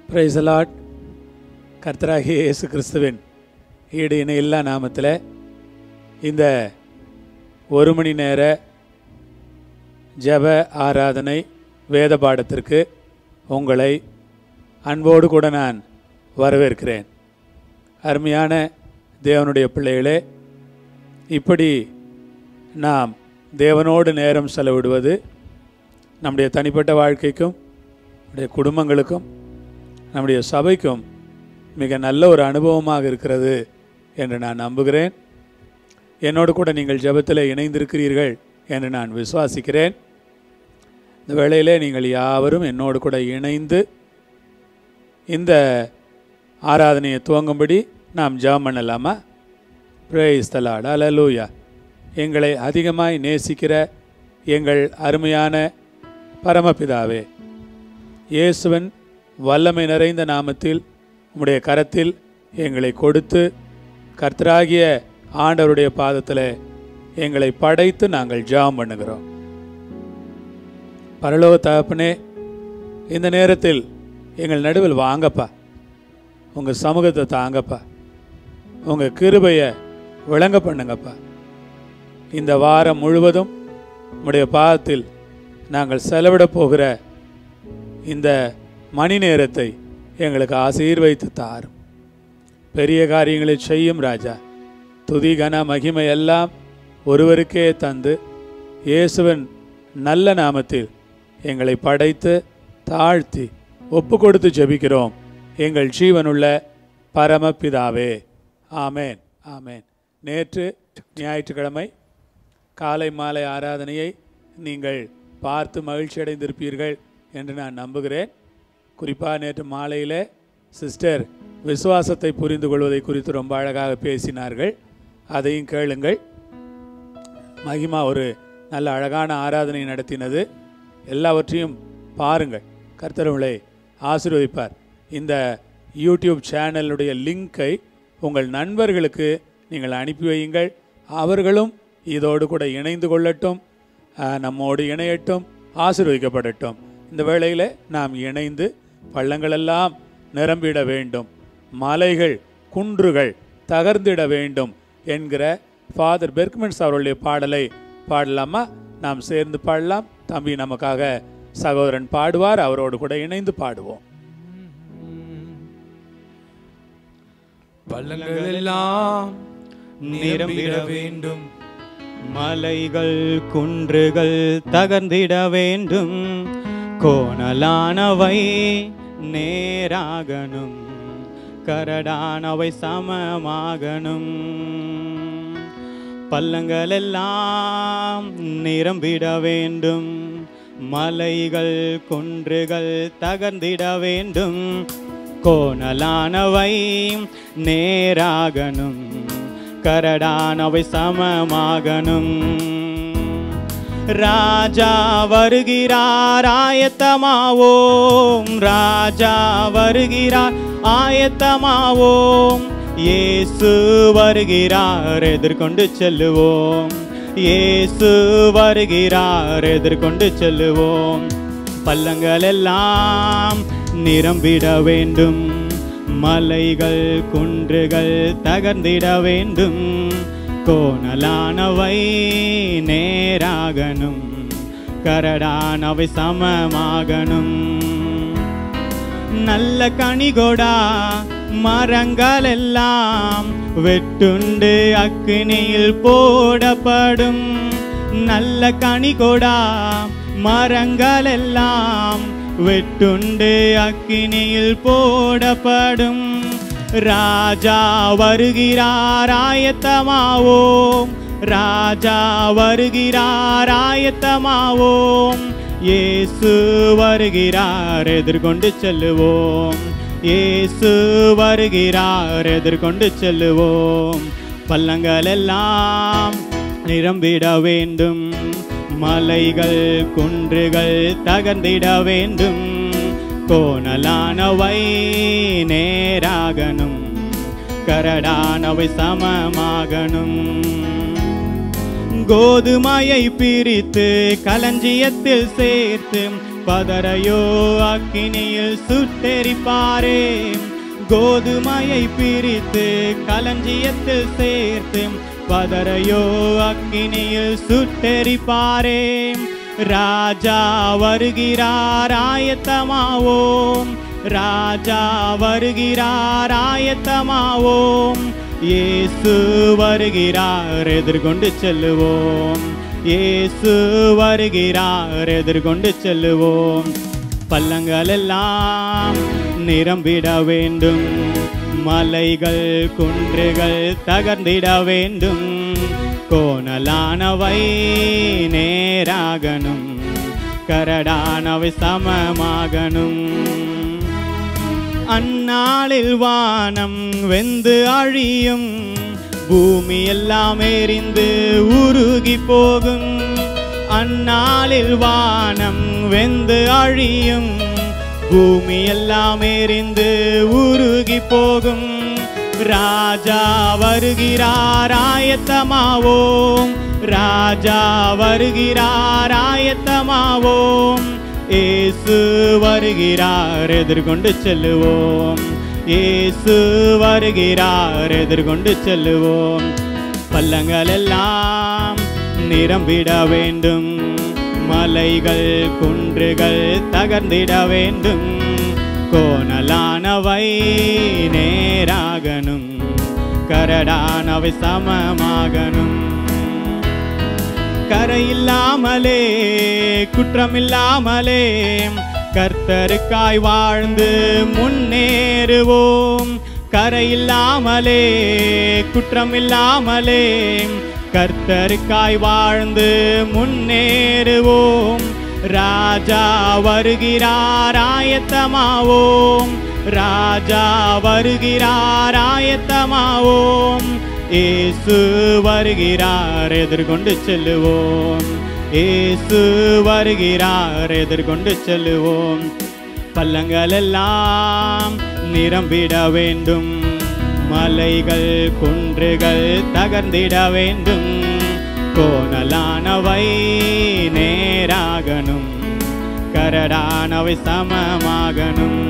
பிரைசலாட் கர்த்தராகிய இயேசு கிறிஸ்துவின் ஈடு இணை இல்லா நாமத்தில் இந்த ஒரு மணி நேர ஜெப ஆராதனை வேத பாடத்திற்கு உங்களை அன்போடு கூட நான் வரவேற்கிறேன் அருமையான தேவனுடைய பிள்ளைகளே இப்படி நாம் தேவனோடு நேரம் செலவிடுவது நம்முடைய தனிப்பட்ட வாழ்க்கைக்கும் நம்முடைய குடும்பங்களுக்கும் நம்முடைய சபைக்கும் மிக நல்ல ஒரு அனுபவமாக இருக்கிறது என்று நான் நம்புகிறேன் என்னோடு கூட நீங்கள் ஜெபத்தில் இணைந்திருக்கிறீர்கள் என்று நான் விசுவாசிக்கிறேன் இந்த வேளையிலே நீங்கள் யாவரும் என்னோடு கூட இணைந்து இந்த ஆராதனையை துவங்கும்படி நாம் ஜெபம் பண்ணலாமா பிரேஸ் தலாட் அலலூயா எங்களை அதிகமாய் நேசிக்கிற எங்கள் அருமையான பரமபிதாவே இயேசுவன் வல்லமை நிறைந்த நாமத்தில் உம்முடைய கரத்தில் எங்களை கொடுத்து கர்த்தராகிய ஆண்டவருடைய பாதத்தில் எங்களை படைத்து நாங்கள் ஜெபம் பண்ணுகிறோம் பரலோக தகப்பனே இந்த நேரத்தில் எங்கள் நடுவில் வாங்கப்பா உங்கள் சமூகத்தை தாங்கப்பா உங்கள் கிருபையை விளங்க பண்ணுங்கப்பா இந்த வாரம் முழுவதும் உம்முடைய பாதத்தில் நாங்கள் செலவிட போகிற இந்த மணி நேரத்தை எங்களுக்கு ஆசீர்வைத்து தாரும் பெரிய காரியங்களை செய்யும் ராஜா துதி கன மகிமை எல்லாம் ஒருவருக்கே தந்து இயேசுவின் நல்ல நாமத்தில் எங்களை படைத்து தாழ்த்தி ஒப்பு கொடுத்து ஜெபிக்கிறோம் எங்கள் ஜீவனுள்ள பரமபிதாவே ஆமேன் ஆமேன் நேற்று ஞாயிற்றுக்கிழமை காலை மாலை ஆராதனையை நீங்கள் பார்த்து மகிழ்ச்சி அடைந்திருப்பீர்கள் என்று நான் நம்புகிறேன் குறிப்பாக நேற்று மாலையில் சிஸ்டர் விசுவாசத்தை புரிந்து கொள்வதை குறித்து ரொம்ப அழகாக பேசினார்கள் அதையும் கேளுங்கள் மகிமா ஒரு நல்ல அழகான ஆராதனை நடத்தினது எல்லாவற்றையும் பாருங்கள் கர்த்தரவுளை ஆசீர்வதிப்பார் இந்த யூடியூப் சேனலுடைய லிங்கை உங்கள் நண்பர்களுக்கு நீங்கள் அனுப்பி வையுங்கள் அவர்களும் இதோடு கூட இணைந்து கொள்ளட்டும் ஆஹ், நம்மோடு இணையட்டும் ஆசீர்வதிக்கப்படட்டும் இந்த வேளையில் நாம் இணைந்து பள்ளங்களெல்லாம் நிரம்பிட வேண்டும் மலைகள் குன்றுகள் தகர்ந்திட வேண்டும் என்கிற ஃபாதர் பெர்க்மென்ஸ் அவருடைய பாடலை பாடலாமா நாம் சேர்ந்து பாடலாம் தம்பி நமக்காக சகோதரன் பாடுவார் அவரோடு கூட இணைந்து பாடுவோம் பள்ளங்கள் எல்லாம் நிரம்பிட வேண்டும் மலைகள் குன்றுகள் தகர்ந்திட வேண்டும் கோணலானவை நேராகணும் கரடானவை சமமாகணும் பள்ளங்கள் எல்லாம் நிரம்பிட வேண்டும் மலைகள் குன்றுகள் தகர்ந்திட வேண்டும் கோணலானவை நேராகணும் கரடானவை சமமாகணும் ராஜா வருகிறார் ஆயத்தமாவோம் ராஜா வருகிறார் ஆயத்தமாவோம் இயேசு வருகிறார் எதிர்கொண்டு செல்லுவோம் இயேசு வருகிறார் எதிர்கொண்டு செல்லுவோம் பள்ளங்கள் எல்லாம் நிரம்பிட வேண்டும் மலைகள் குன்றுகள் தகர்ந்திட வேண்டும் கோணலானவை நேராகணும் கரடானவை சமமாகணும் நல்ல கனிகொடா மரங்கள் எல்லாம் வெட்டுண்டு அக்கினியில் போடப்படும் நல்ல கனிகொடா மரங்கள் எல்லாம் வெட்டுண்டு அக்கினியில் போடப்படும் ராஜா வருகிறார் ஆயத்தமாவோம் ராஜா வருகிறார் ஆயத்தமாவோம் இயேசு வருகிறார் எதிர்கொண்டு செல்லுவோம் இயேசு வருகிறார் எதிர்கொண்டு செல்லுவோம் பள்ளங்கள் எல்லாம் நிரம்பிட வேண்டும் மலைகள் குன்றுகள் தகர்ந்திட வேண்டும் கோணலானவை நேராகணும் கரடானவை சமமாகணும் கோதுமையை பிரித்து களஞ்சியத்தில் சேர்த்து பதரையோ அக்கினியில் சுட்டெரிப்பாரே கோதுமையை பிரித்து களஞ்சியத்தில் சேர்த்து பதரையோ அக்கினியில் சுட்டெரிப்பாரே ராஜா வருகிறார் ஆயத்தமாவோம் ராஜா வருகிறார் ஆயத்தமாவோம் இயேசு வருகிறார் எதிர்கொண்டு செல்லுவோம் இயேசு வருகிறார் எதிர்கொண்டு செல்லுவோம் பள்ளங்கள் எல்லாம் நிரம்பிட வேண்டும் மலைகள் குன்றுகள் தகர்ந்திட வேண்டும் கோணலானவை நேராகணும் கரடானவை சமமாகணும் அந்நாளில் வானம் வெந்து அழியும் பூமி எல்லாம் எரிந்து உருகி போகும் அந்நாளில் வானம் வெந்து அழியும் பூமி எல்லாம் எரிந்து உருகி போகும் ராஜா வருகிறார் ஆயத்தமாவோம் ராஜா வருகிறார் ஆயத்தமாவோம் இயேசு வருகிறார் எதிர்கொண்டு செல்லுவோம் இயேசு வருகிறார் எதிர்கொண்டு செல்லுவோம் பள்ளங்கள் எல்லாம் நிரம்பிட வேண்டும் மலைகள் குன்றுகள் தகர்ந்திட வேண்டும் கோணலானவை நேராகணும் கரடானவை சமமாகணும் கரையில்லாமலே குற்றமில்லாமலே கர்த்தருக்காய் வாழ்ந்து முன்னேறுவோம் கரையில்லாமலே குற்றமில்லாமலே கர்த்தருக்காய் வாழ்ந்து முன்னேறுவோம் ராஜா வருகிறார் ஆயத்தமாவோம் ராஜா வருகிறார் ஆயத்தமாவோம் இயேசு வருகிறார் எதிர்கொண்டு செல்லுவோம் இயேசு வருகிறார் எதிர்கொண்டு செல்லுவோம் பள்ளங்கள் எல்லாம் நிரம்பிட வேண்டும் மலைகள் குன்றுகள் தகர்ந்திட வேண்டும் கோணலானவை நேராகணும் கரடானவை சமமாகணும்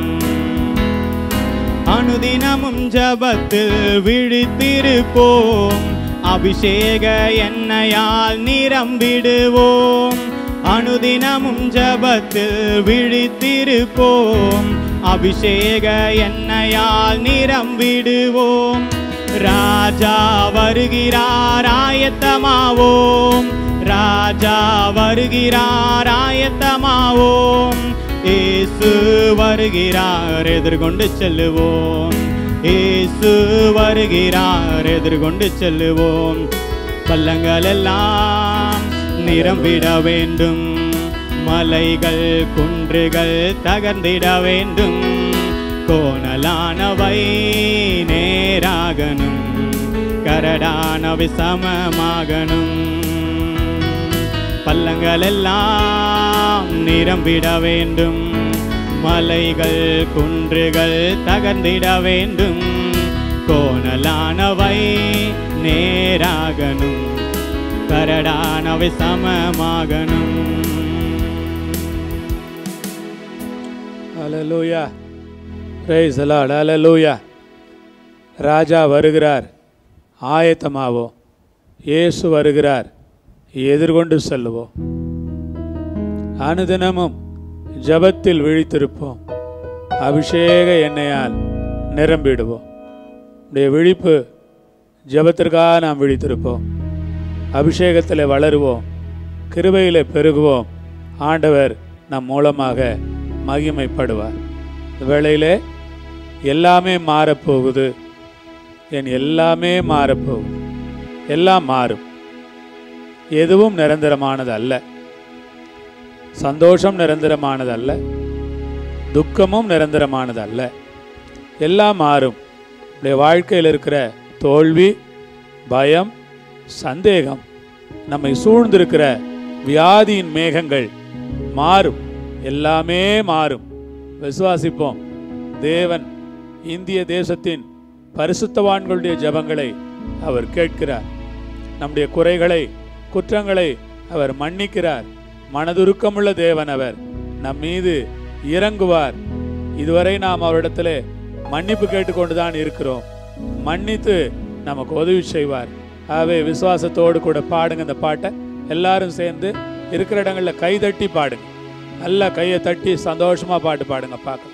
அனுதினமும் ஜபத்தில் விழித்திருப்போம் அபிஷேக எண்ணெயால் நிரம்பிடுவோம் அனுதினமும் ஜபத்தில் விழித்திருப்போம் அபிஷேக எண்ணெயால் நிரம்பிடுவோம் ராஜா வருகிறார் ஆயத்தமாவோம் ராஜா வருகிறார் ஆயத்தமாவோம் இயேசு வருகிறார் எதிர்கொண்டு செல்லுவோம் இயேசு வருகிறார் எதிர்கொண்டு செல்லுவோம் பள்ளங்கள் எல்லாம் நிரம்பிட வேண்டும் மலைகள் குன்றுகள் தகர்ந்திட வேண்டும் கோணலானவை நேராகணும் கரடானவை சமமாகணும் பள்ளங்கள் எல்லாம் நிரம்பிட வேண்டும் மலைகள் குன்றுகள் தகர்ந்திட வேண்டும் கோணலானவை நேராகணும் கரடானவை சமமாகணும் ஹalleluya praise the lord hallelujah ராஜா வருகிறார் ஆயத்தமாவோ இயேசு வருகிறார் எதிர்கொண்டு செல்லுவோம் அனுதினமும் ஜபத்தில் விழித்திருப்போம் அபிஷேக எண்ணெயால் நிரம்பிடுவோம் உடைய விழிப்பு ஜபத்திற்காக நாம் விழித்திருப்போம் அபிஷேகத்தில் வளருவோம் கிருபையில் பெருகுவோம் ஆண்டவர் நம் மூலமாக மகிமைப்படுவார் இந்த வேளையிலே எல்லாமே மாறப்போகுது என் எல்லாமே மாறப்போகுது எல்லாம் மாறும் எதுவும் நிரந்தரமானது அல்ல சந்தோஷம் நிரந்தரமானது அல்ல துக்கமும் நிரந்தரமானது அல்ல எல்லாம் மாறும் உடைய வாழ்க்கையில் இருக்கிற தோல்வி பயம் சந்தேகம் நம்மை சூழ்ந்திருக்கிற வியாதியின் மேகங்கள் மாறும் எல்லாமே மாறும் விசுவாசிப்போம் தேவன் இந்திய தேசத்தின் பரிசுத்தவான்களுடைய ஜெபங்களை அவர் கேட்கிறார் நம்முடைய குறைகளை குற்றங்களை அவர் மன்னிக்கிறார் மனதுருக்கமுள்ள தேவன் அவர் நம் மீது இறங்குவார் இதுவரை நாம் அவரிடத்திலே மன்னிப்பு கேட்டுக்கொண்டுதான் இருக்கிறோம் மன்னித்து நமக்கு உதவி செய்வார் ஆகவே விசுவாசத்தோடு கூட பாடுங்க இந்த பாட்டை எல்லாரும் சேர்ந்து இருக்கிற இடங்கள்ல கை தட்டி பாடுங்க நல்லா கையை தட்டி சந்தோஷமா பாட்டு பாடுங்க பார்க்கலாம்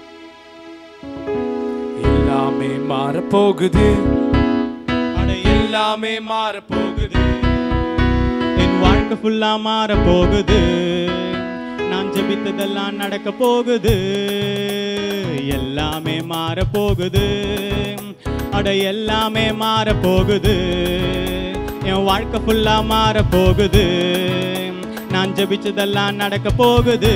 எல்லாமே மாறப்போகுது அட எல்லாமே மாறப்போகுது என் வாழ்க்கை ஃபுல்லா மாற போகுது நான் ஜெபித்ததெல்லாம் நடக்க போகுது எல்லாமே மாற போகுது அட எல்லாமே மாற போகுது என் வாழ்க்கை ஃபுல்லா மாற போகுது நான் ஜெபிச்சதெல்லாம் நடக்க போகுது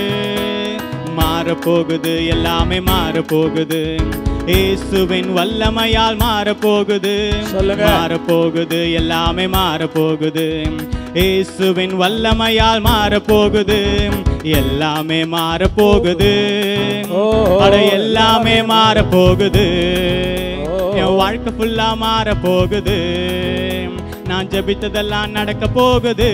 மாற போகுது எல்லாமே மாற போகுது இயேசுவின் வல்லமையால் மாற போகுது சொல்லுங்க. மாற போகுது எல்லாமே மாற போகுது இயேசுவின் வல்லமையால் மாற போகுது எல்லாமே மாற போகுது ஓ, அட எல்லாமே மாற போகுது ஓ. என் வாழ்க்கை ஃபுல்லா மாற போகுது நான் ஜெபித்ததெல்லாம் நடக்க போகுது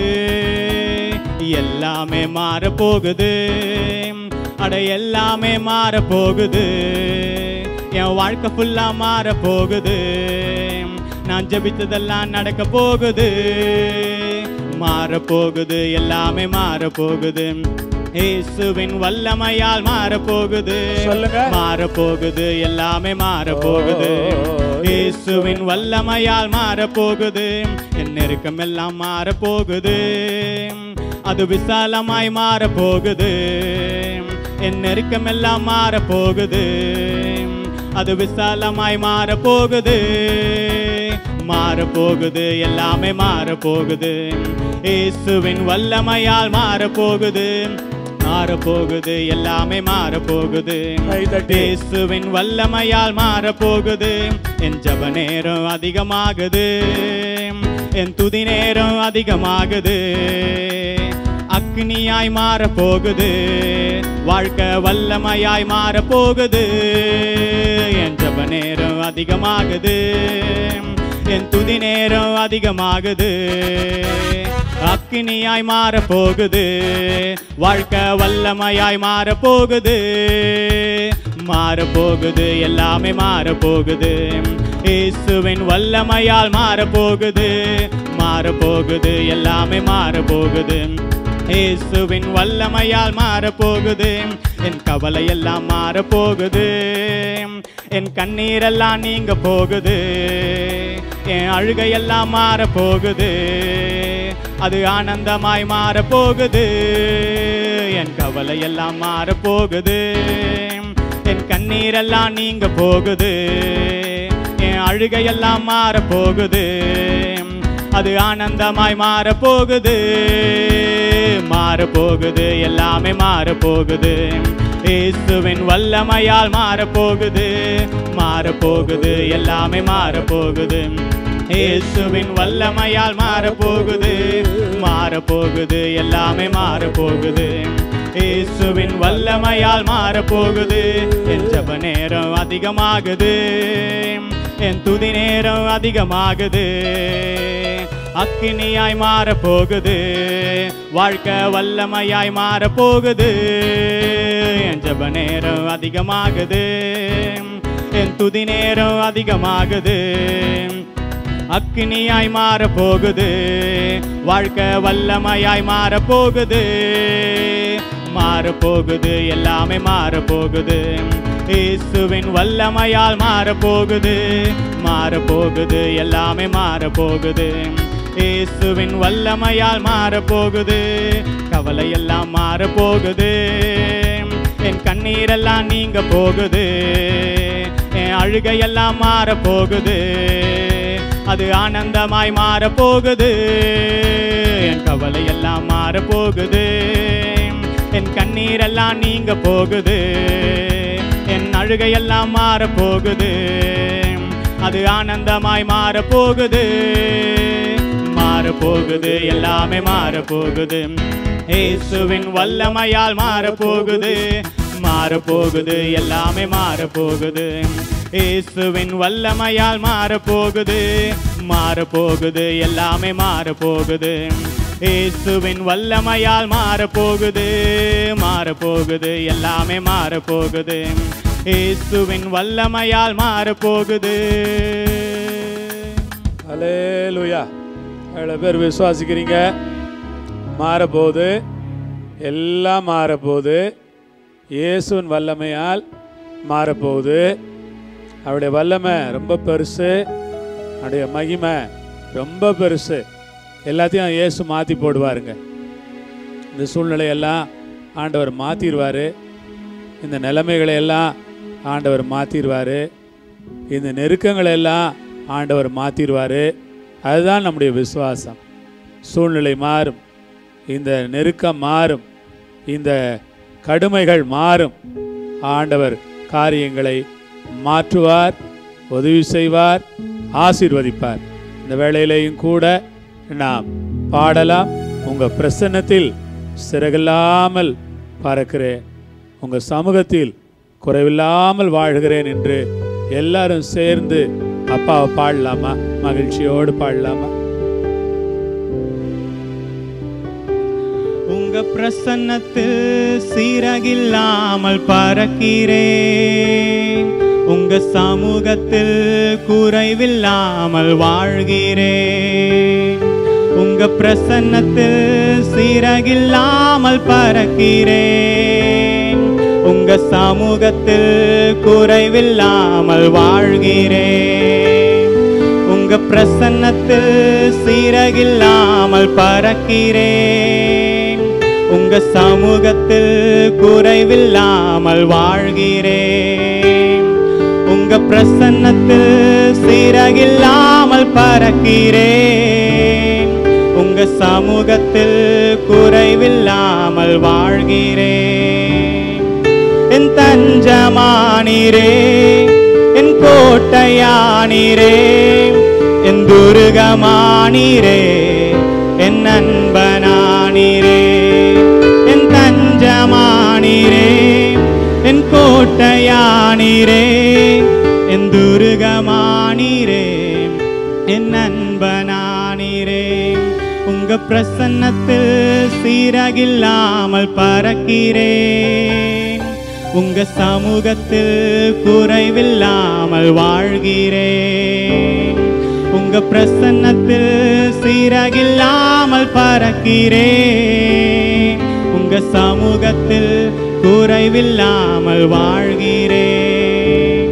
எல்லாமே மாற போகுது அட எல்லாமே மாற போகுது என் வாழ்க்கை ஃபுல்லா மாற போகுது நான் ஜெபித்ததெல்லாம் நடக்க போகுது மாற போகுது எல்லாமே மாற போகுது இயேசுவின் வல்லமையால் மாற போகுது சொல்லுங்க. மாற போகுது எல்லாமே மாற போகுது இயேசுவின் வல்லமையால் மாற போகுது என் நெருக்கம் எல்லாம் மாற போகுது அது விசாலமாய் மாற போகுது என் நெருக்கம் எல்லாம் மாற போகுது அது விசாலமாய் மாற போகுது மாற போகுது எல்லாமே மாற போகுது இயேசுவின் வல்லமையால் மாற போகுது மாற போகுது எல்லாமே மாற போகுது கை தட்டி. இயேசுவின் வல்லமையால் மாற போகுது என் ஜப நேரம் அதிகமாகுது என் துதி நேரம் அதிகமாகுது அக்னியாய் மாற போகுது வாழ்க்கை வல்லமையாய் மாற போகுது என் ஜப நேரம் அதிகமாகுது என் துதி நேரம் அதிகமாகுது அக்கினியாய் மாற போகுது வாழ்க்கை வல்லமையாய் மாற போகுது மாற போகுது எல்லாமே மாற போகுது இயேசுவின் வல்லமையால் மாற போகுது மாற போகுது எல்லாமே மாற போகுது இயேசுவின் வல்லமையால் மாற போகுது என் கவலை எல்லாம் மாற போகுது என் கண்ணீரெல்லாம் நீங்க போகுது என் அழுகையெல்லாம் மாற போகுது அது ஆனந்தமாய் மாற போகுது என் கவலை எல்லாம் மாற போகுது என் கண்ணீரெல்லாம் நீங்க போகுது என் அழுகையெல்லாம் மாற போகுது அது ஆனந்தமாய் மாற போகுது மாற போகுது எல்லாமே மாற போகுது இயேசுவின் வல்லமையால் மாற போகுது மாற போகுது எல்லாமே மாற போகுது இயேசுவின் வல்லமையால் மாற போகுது மாற போகுது எல்லாமே மாற போகுது இயேசுவின் வல்லமையால் மாற போகுது என் ஜப நேரம் அதிகமாகுது என் துதி நேரம் அதிகமாகுது அக்கினியாய் மாற போகுது வாழ்க்கை வல்லமையாய் மாற போகுது என் ஜப நேரம் அதிகமாகுது என் துதி நேரம் அதிகமாகுது அக்கினியாய் மாற போகுது வாழ்க்கை வல்லமையாய் மாற போகுது மாற போகுது எல்லாமே மாற போகுது இயேசுவின் வல்லமையால் மாற போகுது மாற போகுது எல்லாமே மாற போகுது இயேசுவின் வல்லமையால் மாற போகுது கவலை எல்லாம் மாற போகுது என் கண்ணீரெல்லாம் நீங்க போகுது என் அழுகையெல்லாம் மாற போகுது அது ஆனந்தமாய் மாற போகுது என் கவலை எல்லாம் மாற போகுது என் கண்ணீரெல்லாம் நீங்க போகுது என் அழுகையெல்லாம் மாற போகுது அது ஆனந்தமாய் மாற போகுது மாற போகுது எல்லாமே மாற போகுது இயேசுவின் வல்லமையால் மாற போகுது மாற போகுது எல்லாமே மாற போகுது இயேசுவின் வல்லமையால் மாற போகுது மாற போகுது எல்லாமே மாற போகுது இயேசுவின் வல்லமையால் மாறப்போகுது மாறப்போகுது எல்லாமே மாறப்போகுது இயேசுவின் வல்லமையால் மாறப்போகுது அலேலுயா எவ்வளோ பேர் விசுவாசிக்கிறீங்க மாறப்போகுது எல்லாம் மாறப்போகுது இயேசுவின் வல்லமையால் மாறப்போகுது அவருடைய வல்லமை ரொம்ப பெருசு அவருடைய மகிமை ரொம்ப பெருசு எல்லாத்தையும் இயேசு மாற்றி போடுவாருங்க இந்த சூழ்நிலையெல்லாம் ஆண்டவர் மாற்றிடுவார் இந்த நிலைமைகளை எல்லாம் ஆண்டவர் மாற்றிடுவார் இந்த நெருக்கங்களை எல்லாம் ஆண்டவர் மாற்றிடுவார் அதுதான் நம்முடைய விசுவாசம் சூழ்நிலை மாறும் இந்த நெருக்கம் மாறும் இந்த கடுமைகள் மாறும் ஆண்டவர் காரியங்களை மாற்றுவார் உதவி செய்வார் ஆசீர்வதிப்பார் இந்த வேளையிலேயும் கூட நாம் பாடலாம் உங்கள் பிரசன்னத்தில் சிறகில்லாமல் பறக்கிறேன் உங்கள் சமூகத்தில் குறைவில்லாமல் வாழ்கிறேன் என்று எல்லாரும் சேர்ந்து அப்பாவை பாடலாமா மகிழ்ச்சியோடு பாடலாமா உங்க பிரசன்னத்தில் சீரகில்லாமல் பறக்கிறேன் உங்க சமூகத்தில் குறைவில்லாமல் வாழ்கிறேன் உங்க பிரசன்னத்தில் சீரகில்லாமல் பறக்கிறேன் உங்க சமூகத்தில் குறைவில்லாமல் வாழ்கிறேன் உங்க பிரசன்னத்தில் சீரகில்லாமல் பறக்கிறேன் உங்க சமூகத்தில் குறைவில்லாமல் வாழ்கிறேன் உங்க பிரசன்னத்தில் சீரகில்லாமல் பறக்கிறேன் உங்க சமூகத்தில் குறைவில்லாமல் வாழ்கிறேன் என் தஞ்சமானீரே என் கோட்டையானீரே என் துருகமானீரே என் அன்பனானீரே என் தஞ்சமானீரே என் கோட்டையானீரே என் துருகமானீரே என் அன்பனானீரே உங்க பிரசன்னத்தில் சீரகில்லாமல் பறக்கிறேன் உங்க சமூகத்தில் குறைவில்லாமல் வாழ்கிறேன் உங்க பிரசன்னத்தில் சீரகில்லாமல் பறக்கிறேன் உங்க சமூகத்தில் குறைவில்லாமல் வாழ்கிறேன்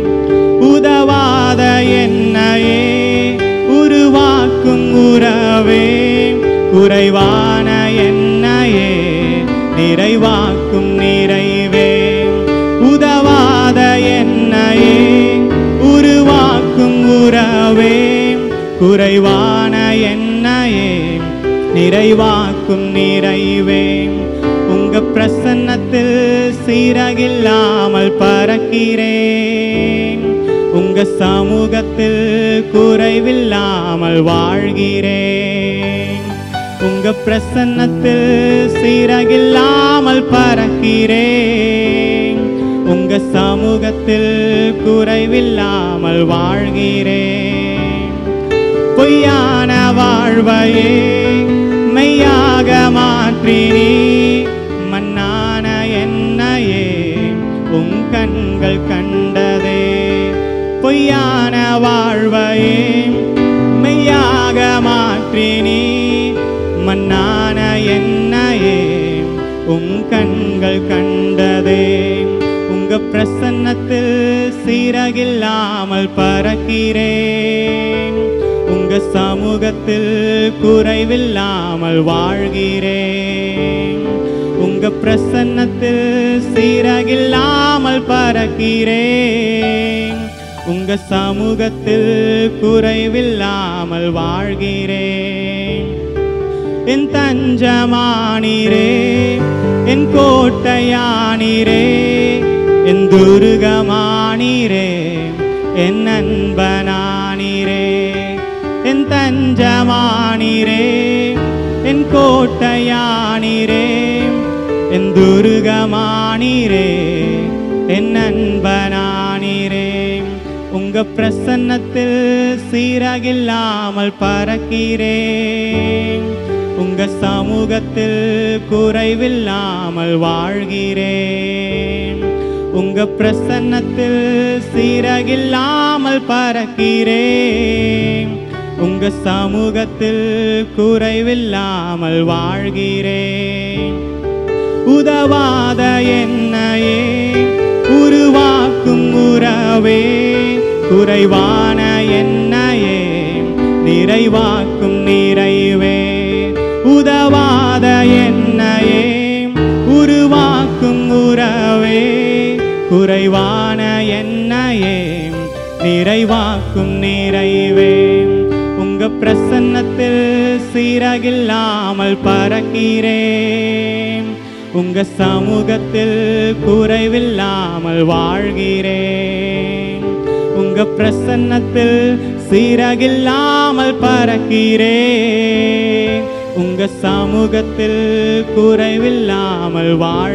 உதவாத என்னையே உருவாக்கும் உறவே குறைவான என்னையே நிறைவாக்கும் நிறைவே உதவாத என்னையே உருவாக்கும் உறவே குறைவான என்னையே நிறைவாக்கும் நிறைவே உங்க பிரசன்னத்தில் சீரகில்லாமல் பறக்கிறேன் உங்க சமூகத்தில் குறைவில்லாமல் வாழ்கிறேன் உங்க பிரசன்னத்தில் சீரகில்லாமல் பறக்கிறேன் உங்க சமூகத்தில் குறைவில்லாமல் வாழ்கிறேன் பொய்யான வாழ்வையே மெய்யாக மாற்றினி மண்ணான என்னையே உன் கண்கள் கண்டதே பொய்யான வாழ்வையே மெய்யாக மாற்றினி மண்ணான என்னையே உன் கண்கள் கண்டதே உங்க பிரசன்னத்தில் சீரகில்லாமல் பறக்கிறேன் உங்க சமூகத்தில் குறைவில்லாமல் வாழ்கிறேன் உங்க பிரசன்னத்தில் சீரகில்லாமல் பறக்கிறேன் உங்க சமூகத்தில் குறைவில்லாமல் வாழ்கிறேன் என் தஞ்சமானீரே என் கோட்டையானீரே என் துருகமானீரே என் அன்பனானீரே என் தஞ்சமானீரே என் கோட்டையானீரே என் துருகமானீரே என் அன்பனானீரே உங்க பிரசன்னத்தில் சீரகில்லாமல் பறக்கிறேன் உங்க சமூகத்தில் குறைவில்லாமல் வாழ்கிறேன் உங்க பிரசன்னத்தில் சீரகில்லாமல் பறக்கிறேன் உங்க சமூகத்தில் குறைவில்லாமல் வாழ்கிறேன் உதவாத என்னையே உருவாக்கும் உறவே குறைவான என்னையே நிறைவாக்கும் நிறைவே உதவாத என்னையே உருவாக்கும் உறவே குறைவான என்னையே நிறைவாக்கும் நிறைவே உங்க பிரசன்னத்தில் சீரகில்லாமல் பறக்கிறேன் உங்க சமூகத்தில் குறைவில்லாமல் வாழ்கிறேன் உங்க பிரசன்னத்தில் சீரகில்லாமல் பறக்கிறேன் உங்க சமூகத்தில் குறைவில்லாமல்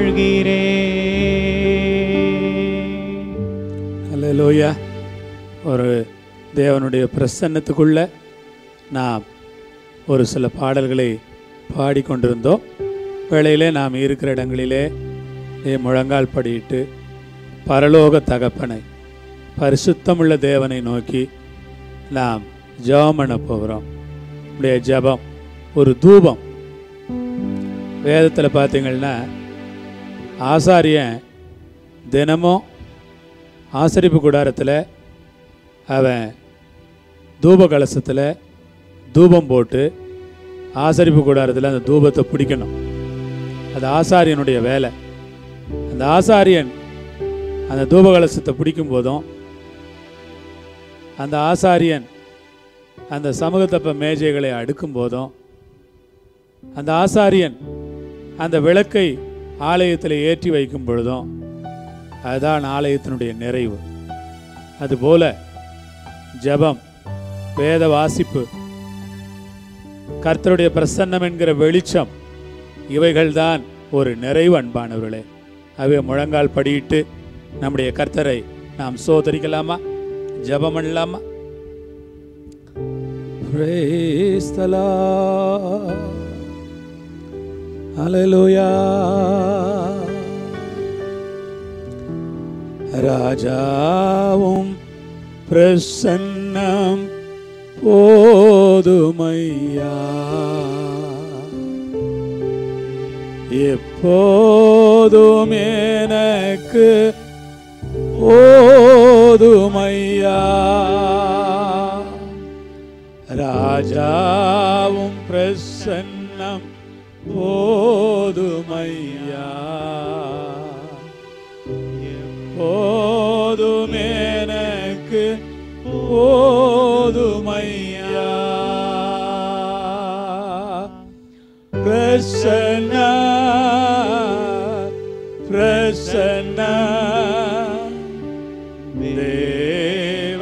வாழ்கிறேன் அல்லேலூயா ஒரு தேவனுடைய பிரசன்னத்துக்குள்ள நாம் ஒரு சில பாடல்களை பாடிக்கொண்டிருந்தோம் வேளையிலே நாம் இருக்கிற இடங்களிலே ஏ முழங்கால் படியிட்டு பரலோக தகப்பனை பரிசுத்தமுள்ள தேவனை நோக்கி நாம் ஜெபம் பண்ண போகிறோம் நம்முடைய ஜெபம் ஒரு தூபம் வேதத்தில் பார்த்தீங்கன்னா ஆசாரியன் தினமும் ஆசரிப்பு கூடாரத்தில் அவன் தூப கலசத்தில் தூபம் போட்டு ஆசரிப்பு கூடாரத்தில் அந்த தூபத்தை பிடிக்கணும் அது ஆசாரியனுடைய வேலை அந்த ஆசாரியன் அந்த தூப கலசத்தை பிடிக்கும் போதும் அந்த ஆசாரியன் அந்த சமூகத்தப்ப மேஜைகளை அடுக்கும் போதும் அந்த ஆசாரியன் அந்த விளக்கை ஆலயத்தில் ஏற்றி வைக்கும் பொழுதும் அதுதான் ஆலயத்தினுடைய நிறைவு அதுபோல ஜெபம் வேத வாசிப்பு கர்த்தருடைய பிரசன்னம் என்கிற வெளிச்சம் இவைகள்தான் ஒரு நிறைவு அன்பானவர்களே அவை முழங்கால் படியிட்டு நம்முடைய கர்த்தரை நாம் சோதரிக்கலாமா ஜெபம் பண்ணலாமா Praise the Lord. Hallelujah. ராஜாவும் பிரசன்னம் போதுமையா எப்போதும் எனக்கு போதுமையா ராஜாவும் பிரசன்னம் போதுமையா போதும் எனக்கு போதுமையா பிரசன்ன பிரசன்ன தேவ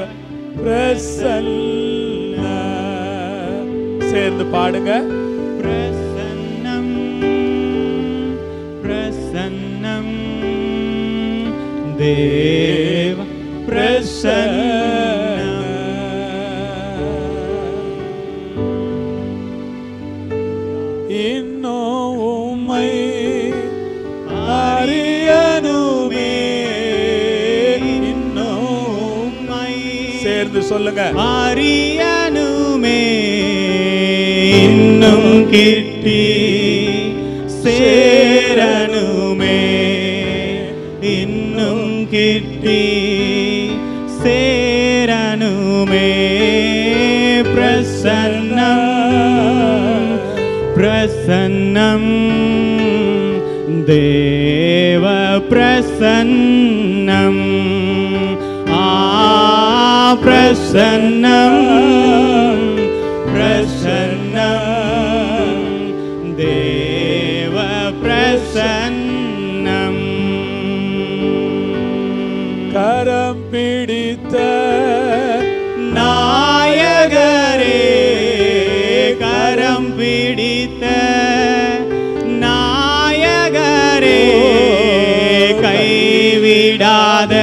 பிரசன்ன சேர்ந்து பாடுங்க பிரசன்னம் பிரசன்னம் தேவ இன்னும் உம்மை அறியனுமே இன்னும் உம்மை சேர்ந்து சொல்லுங்க அறியனுமே இன்னும் கிட்டி சேரனுமே இன்னும் கிட்டி சேரனுமே பிரசன்னம் பிரசன்னம் தேவ பிரசன்னம் ஆ பிரசன்னம் பிரசன்னம் தேவ பிரசன்னம் கரம் பிடித்த நாயகரே கரம் பிடித்த நாயகரே கைவிடாத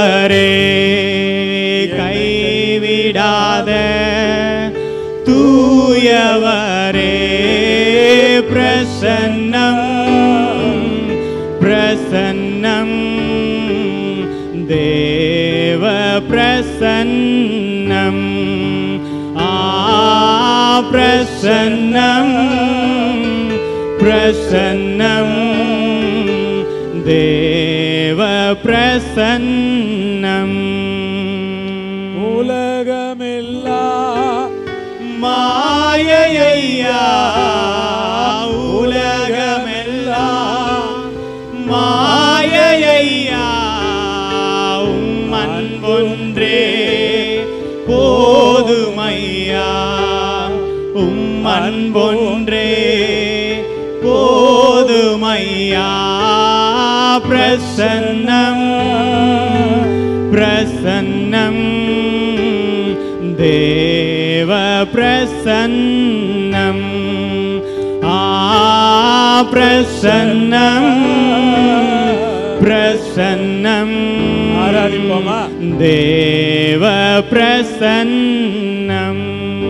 தூயவரே கைவிடாத தூயவரே பிரசன்னம் ஆ பிரசன்னம் பிரசன்னம் தேவ பிரசன்னம் உலகமெல்லாம் மாயையா உலகமெல்லாம் மாயையா உம் அன்பொன்றே போதுமையா உம் அன்பொன்றே போதுமையா பிரசன்னம் பிரசன்னம் தேவ பிரசன்னம் ஆ பிரசன்னம் பிரசன்னம் ஆராதிப்போமா? தேவ பிரசன்னம்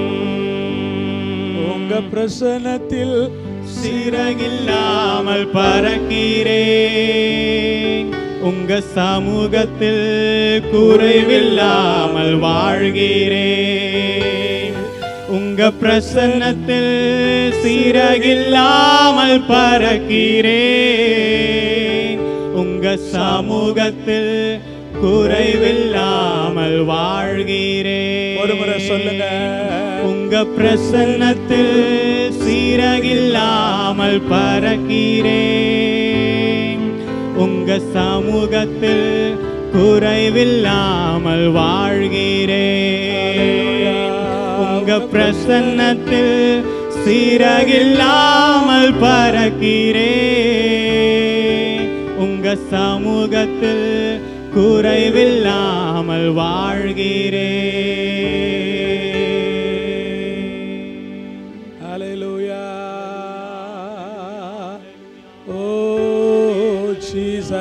உங்க பிரசனத்தில் சிறகில்லாமல் பறக்கிறேன் உங்க சமூகத்தில் குறைவில்லாமல் வாழ்கிறேன் உங்க பிரசன்னத்தில் சிறகில்லாமல் பறக்கிறேன் உங்க சமூகத்தில் குறைவில்லாமல் வாழ்கிறேன் ஒரு முறை சொல்லுங்க. உங்க பிரசன்னத்தில் சீரகில்லாமல் பறக்கிறேன் உங்க சமூகத்தில் குறைவில்லாமல் வாழ்கிறேன் உங்க பிரசன்னத்தில் சீரகில்லாமல் பறக்கிறேன் உங்க சமூகத்தில் குறைவில்லாமல் வாழ்கிறேன் ஹalleluya ஓ ஜீசஸ்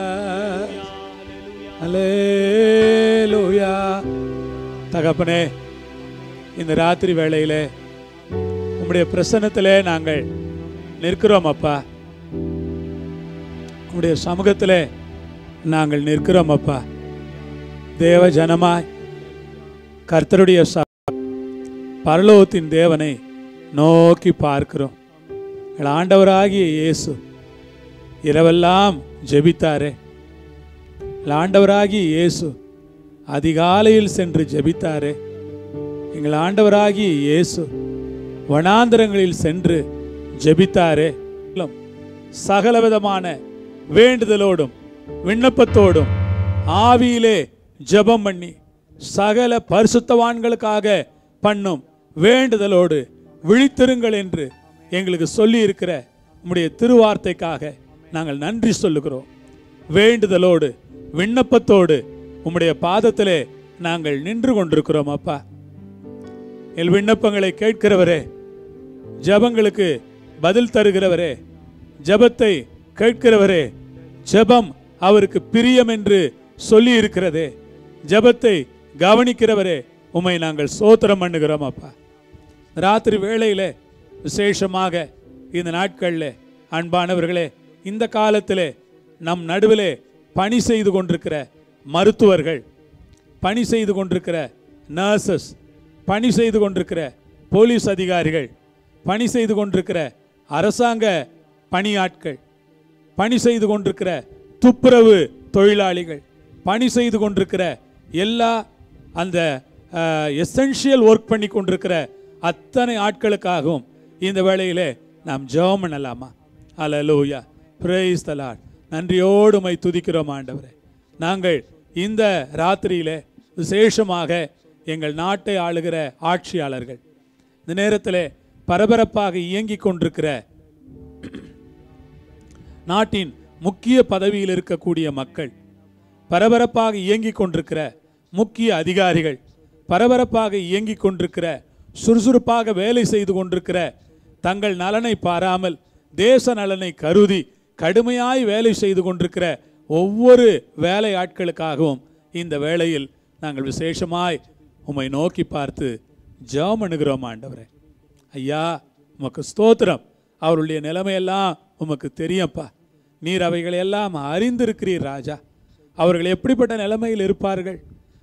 ஹalleluya தகப்பனே இந்த ராத்திரி வேளையிலே உம்முடைய பிரசன்னத்திலே நாங்கள் நிற்கிறோம் அப்பா உம்முடைய சமூகத்திலே நாங்கள் நிற்கிறோம் அப்பா தேவ ஜனமாய் கர்த்தருடைய ச பரலோகத்தின் தேவனை நோக்கி பார்க்கிறோம் எங்கள் ஆண்டவராகிய இயேசு இரவெல்லாம் ஜெபித்தாரே எங்கள் ஆண்டவராகிய இயேசு அதிகாலையில் சென்று ஜெபித்தாரே எங்கள் ஆண்டவராகிய இயேசு வனாந்தரங்களில் சென்று ஜெபித்தாரே சகலவிதமான வேண்டுதலோடும் விண்ணப்பத்தோடும் ஆவியிலே ஜெபம் பண்ணி சகல பரிசுத்தவான்களுக்காக பண்ணும் வேண்டுதலோடு விழித்திருங்கள் என்று எங்களுக்கு சொல்லி இருக்கிற உம்முடைய திருவார்த்தைக்காக நாங்கள் நன்றி சொல்லுகிறோம் வேண்டுதலோடு விண்ணப்பத்தோடு உம்முடைய பாதத்திலே நாங்கள் நின்று கொண்டிருக்கிறோம் அப்பா எல் விண்ணப்பங்களை கேட்கிறவரே ஜெபங்களுக்கு பதில் தருகிறவரே ஜெபத்தை கேட்கிறவரே ஜெபம் அவருக்கு பிரியம் என்று சொல்லி இருக்கிறதே ஜெபத்தை கவனிக்கிறவரே உம்மை நாங்கள் சோத்திரம் பண்ணுகிறோம் அப்பா ராத்திரி வேளையிலே விசேஷமாக இந்த நாட்களில் அன்பானவர்களே இந்த காலத்திலே நம் நடுவிலே பணி செய்து கொண்டிருக்கிற மருத்துவர்கள் பணி செய்து கொண்டிருக்கிற நர்சஸ் பணி செய்து கொண்டிருக்கிற போலீஸ் அதிகாரிகள் பணி செய்து கொண்டிருக்கிற அரசாங்க பணியாட்கள் பணி செய்து கொண்டிருக்கிற துப்புரவு தொழிலாளிகள் பணி செய்து கொண்டிருக்கிற எல்லா அந்த எசென்ஷியல் ஒர்க் பண்ணி கொண்டிருக்கிற அத்தனை ஆட்களுக்காகவும் இந்த வேளையிலே நாம் ஜெபம் பண்ணலாமா அல்லேலூயா பிரேஸ் தலாட் நன்றியோடு உம்மை துதிக்கிறோம் ஆண்டவரே நாங்கள் இந்த ராத்திரியிலே விசேஷமாக எங்கள் நாட்டை ஆளுகிற ஆட்சியாளர்கள் இந்த நேரத்திலே பரபரப்பாக இயங்கிக் கொண்டிருக்கிற நாட்டின் முக்கிய பதவியில் இருக்கக்கூடிய மக்கள் பரபரப்பாக இயங்கிக் கொண்டிருக்கிற முக்கிய அதிகாரிகள் பரபரப்பாக இயங்கிக் கொண்டிருக்கிற சுறுசுறுப்பாக வேலை செய்து கொண்டிருக்கிற தங்கள் நலனை பாராமல் தேச நலனை கருதி கடுமையாய் வேலை செய்து கொண்டிருக்கிற ஒவ்வொரு வேலை ஆட்களுக்காகவும் இந்த வேளையில் நாங்கள் விசேஷமாய் உம்மை நோக்கி பார்த்து ஜெபம் பண்ணுகிறோம் ஆண்டவரே ஐயா உமக்கு ஸ்தோத்திரம் அவருடைய நிலைமையெல்லாம் உமக்கு தெரியும்ப்பா நீர் அவைகளை எல்லாம் அறிந்திருக்கிறீர் ராஜா அவர்கள் எப்படிப்பட்ட நிலைமையில் இருப்பார்கள்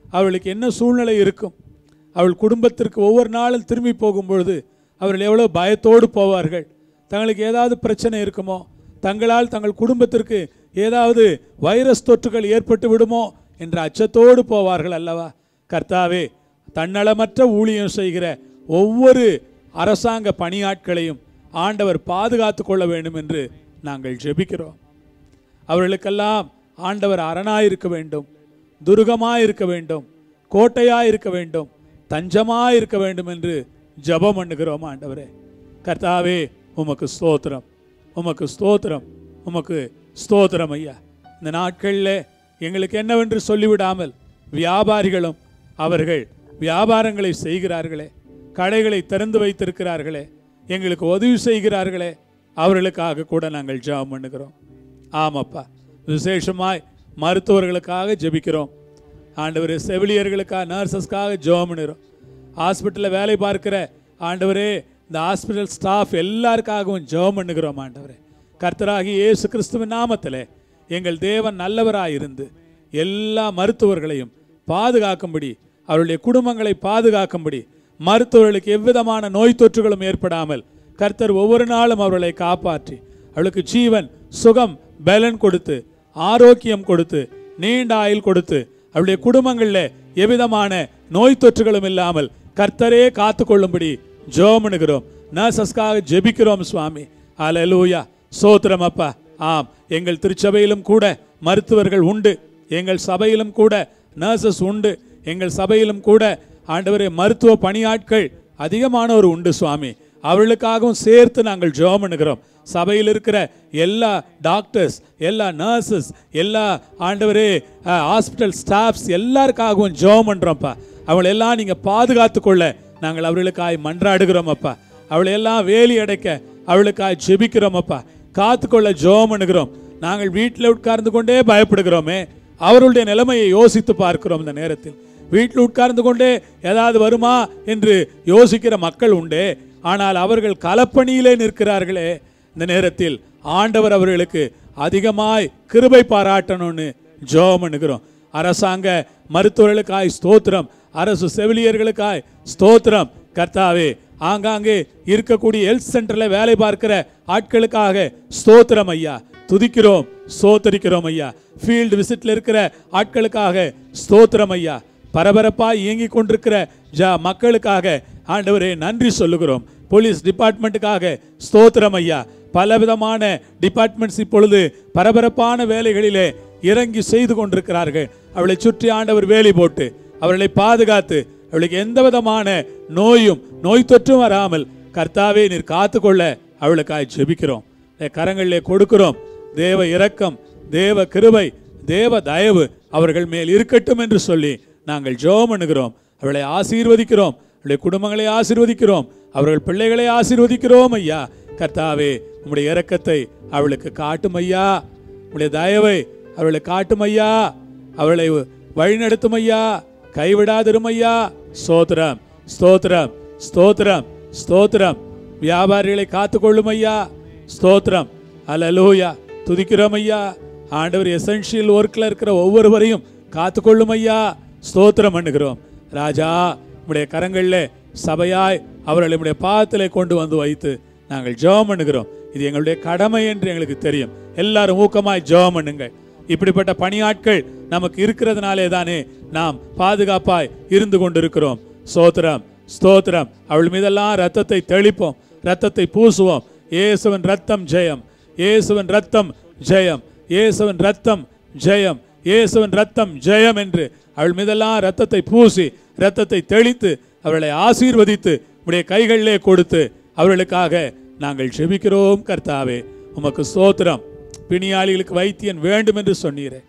அவளுக்கு என்ன சூழ்நிலை இருக்கும் அவள் குடும்பத்திற்கு ஒவ்வொரு நாளும் திரும்பி போகும்பொழுது அவர்கள் எவ்வளோ பயத்தோடு போவார்கள் தங்களுக்கு ஏதாவது பிரச்சனை இருக்குமோ தங்களால் தங்கள் குடும்பத்திற்கு ஏதாவது வைரஸ் தொற்றுகள் ஏற்பட்டு விடுமோ என்ற அச்சத்தோடு போவார்கள் அல்லவா கர்த்தாவே தன்னலமற்ற ஊழியம் செய்கிற ஒவ்வொரு அரசாங்க பணியாட்களையும் ஆண்டவர் பாதுகாத்து கொள்ள வேண்டும் என்று நாங்கள் ஜெபிக்கிறோம் அவர்களுக்கெல்லாம் ஆண்டவர் அரணாயிருக்க வேண்டும் துருகமாயிருக்க வேண்டும் கோட்டையாயிருக்க வேண்டும் தஞ்சமாயிருக்க வேண்டும் என்று ஜெபம் பண்ணுகிறோம் ஆண்டவரே கர்த்தாவே உமக்கு ஸ்தோத்திரம் உமக்கு ஸ்தோத்திரம் உமக்கு ஸ்தோத்திரம் ஐயா இந்த நாட்களில் எங்களுக்கு என்னவென்று சொல்லிவிடாமல் வியாபாரிகளும் அவர்கள் வியாபாரங்களை செய்கிறார்களே கடைகளை திறந்து வைத்திருக்கிறார்களே எங்களுக்கு உதவி செய்கிறார்களே அவர்களுக்காக கூட நாங்கள் ஜெபம் பண்ணுகிறோம் ஆமாப்பா விசேஷமாய் மருத்துவர்களுக்காக ஜெபிக்கிறோம் ஆண்டவரே செவிலியர்களுக்காக நர்சஸ்க்காக ஜெபம் பண்ணுகிறோம் ஹாஸ்பிட்டலில் வேலை பார்க்கிற ஆண்டவரே இந்த ஹாஸ்பிட்டல் ஸ்டாஃப் எல்லாருக்காகவும் ஜெபம் பண்ணுகிறோம் ஆண்டவரே கர்த்தராகி இயேசு கிறிஸ்துவின் நாமத்திலே எங்கள் தேவன் நல்லவராயிருந்து எல்லா மருத்துவர்களையும் பாதுகாக்கும்படி அவருடைய குடும்பங்களை பாதுகாக்கும்படி மருத்துவர்களுக்கு எவ்விதமான நோய் தொற்றுகளும் ஏற்படாமல் கர்த்தர் ஒவ்வொரு நாளும் அவர்களை காப்பாற்றி அவளுக்கு ஜீவன் சுகம் பலன் கொடுத்து ஆரோக்கியம் கொடுத்து நீண்ட ஆயுள் கொடுத்து அவளுடைய குடும்பங்களில் எவ்விதமான நோய் தொற்றுகளும் இல்லாமல் கர்த்தரே காத்து கொள்ளும்படி ஜோமனுகிறோம் நர்சஸ்க்காக ஜெபிக்கிறோம் சுவாமி அலலூயா சோத்திரம் அப்பா ஆம் எங்கள் திருச்சபையிலும் கூட மருத்துவர்கள் உண்டு எங்கள் சபையிலும் கூட நர்சஸ் உண்டு எங்கள் சபையிலும் கூட ஆண்டவரே மருத்துவ பணியாட்கள் அதிகமானவர் உண்டு சுவாமி அவர்களுக்காகவும் சேர்த்து நாங்கள் ஜெபம் பண்ணுகிறோம் சபையில் இருக்கிற எல்லா டாக்டர்ஸ் எல்லா நர்சஸ் எல்லா ஆண்டவரே ஹாஸ்பிட்டல் ஸ்டாஃப்ஸ் எல்லாருக்காகவும் ஜெபம் பண்ணுறோம்ப்பா அவளை எல்லாம் நீங்கள் பாதுகாத்து கொள்ள நாங்கள் அவர்களுக்காய் மன்றாடுகிறோம் அப்பா அவளை எல்லாம் வேலி அடைக்க அவளுக்காய் ஜெபிக்கிறோம் அப்பா காத்துக்கொள்ள ஜெபம் பண்ணுகிறோம் நாங்கள் வீட்டில் உட்கார்ந்து கொண்டே பயப்படுகிறோமே அவர்களுடைய நிலைமையை யோசித்து பார்க்கிறோம் இந்த நேரத்தில் வீட்டில் உட்கார்ந்து கொண்டே ஏதாவது வருமா என்று யோசிக்கிற மக்கள் உண்டே ஆனால் அவர்கள் களப்பணியிலே நிற்கிறார்களே இந்த நேரத்தில் ஆண்டவர் அவர்களுக்கு அதிகமாய் கிருபை பாராட்டணும்னு ஜெபம் பண்ணுகிறோம் அரசாங்க மருத்துவர்களுக்காய் ஸ்தோத்திரம் அரசு செவிலியர்களுக்காய் ஸ்தோத்திரம் கர்த்தாவே ஆங்காங்கே இருக்கக்கூடிய ஹெல்த் சென்டரில் வேலை பார்க்கிற ஆட்களுக்காக ஸ்தோத்திரம் ஐயா துதிக்கிறோம் ஸ்தோத்தரிக்கிறோம் ஐயா ஃபீல்டு விசிட்ல இருக்கிற ஆட்களுக்காக ஸ்தோத்திரம் ஐயா பரபரப்பாக இயங்கிக் கொண்டிருக்கிற ஜ மக்களுக்காக ஆண்டவரே நன்றி சொல்லுகிறோம் போலீஸ் டிபார்ட்மெண்ட்டுக்காக ஸ்தோத்திரம் ஐயா பலவிதமான டிபார்ட்மெண்ட்ஸ் இப்பொழுது பரபரப்பான வேலைகளிலே இறங்கி செய்து கொண்டிருக்கிறார்கள் அவளை சுற்றி ஆண்டவர் வேலி போட்டு அவர்களை பாதுகாத்து அவளுக்கு எந்த விதமான நோயும் நோய் தொற்றும் வராமல் கர்த்தாவே நீர் காத்துக்கொள்ள அவளுக்காய் ஜெபிக்கிறோம் இந்த கரங்களிலே கொடுக்கிறோம் தேவ இரக்கம் தேவ கிருபை தேவ தயவு அவர்கள் மேல் இருக்கட்டும் என்று சொல்லி நாங்கள் ஜெபம் பண்ணுகிறோம் அவளை ஆசீர்வதிக்கிறோம் அவளுடைய குடும்பங்களை ஆசீர்வதிக்கிறோம் அவர்கள் பிள்ளைகளை ஆசீர்வதிக்கிறோம் ஐயா கர்த்தாவே உம்முடைய இரக்கத்தை அவளுக்கு காட்டும் ஐயா உம்முடைய தயவை அவளுக்கு காட்டும் ஐயா அவளை வழிநடத்தும் ஐயா கைவிடாதிரும் ஐயா ஸ்தோத்திரம் ஸ்தோத்திரம் ஸ்தோத்திரம் ஸ்தோத்திரம் வியாபாரிகளை காத்துக்கொள்ளும் ஐயா ஸ்தோத்திரம் அல்லூயா துதிக்கிறோம் ஐயா ஆண்டவர் எசென்ஷியல் ஒர்க்கில் இருக்கிற ஒவ்வொருவரையும் காத்துக்கொள்ளும் ஐயா ஸ்தோத்திரம் பண்ணுகிறோம் ராஜா உடைய கரங்களில் சபையாய் அவர்களை உடைய பாதத்திலே கொண்டு வந்து வைத்து நாங்கள் ஜெபம் பண்ணுகிறோம் இது எங்களுடைய கடமை என்று எங்களுக்கு தெரியும் எல்லாரும் ஊக்கமாய் ஜெபம் பண்ணுங்கள் இப்படிப்பட்ட பணியாட்கள் நமக்கு இருக்கிறதுனாலே தானே நாம் பாதுகாப்பாய் இருந்து கொண்டிருக்கிறோம் ஸ்தோத்திரம் ஸ்தோத்திரம் அவள் மீதெல்லாம் ரத்தத்தை தெளிப்போம் ரத்தத்தை பூசுவோம் இயேசுவின் ரத்தம் ஜெயம் இயேசுவின் ரத்தம் ஜெயம் இயேசுவின் ரத்தம் ஜெயம் இயேசுவின் ரத்தம் ஜெயம் என்று அவள் மீதெல்லாம் ரத்தத்தை பூசி ரத்தத்தை தெளித்து அவளை ஆசீர்வதித்து உடைய கைகளிலே கொடுத்து அவர்களுக்காக நாங்கள் ஜெபிக்கிறோம் கர்த்தாவே உமக்கு ஸ்தோத்திரம் பிணியாளிகளுக்கு வைத்தியன் வேண்டும் என்று சொன்னீரே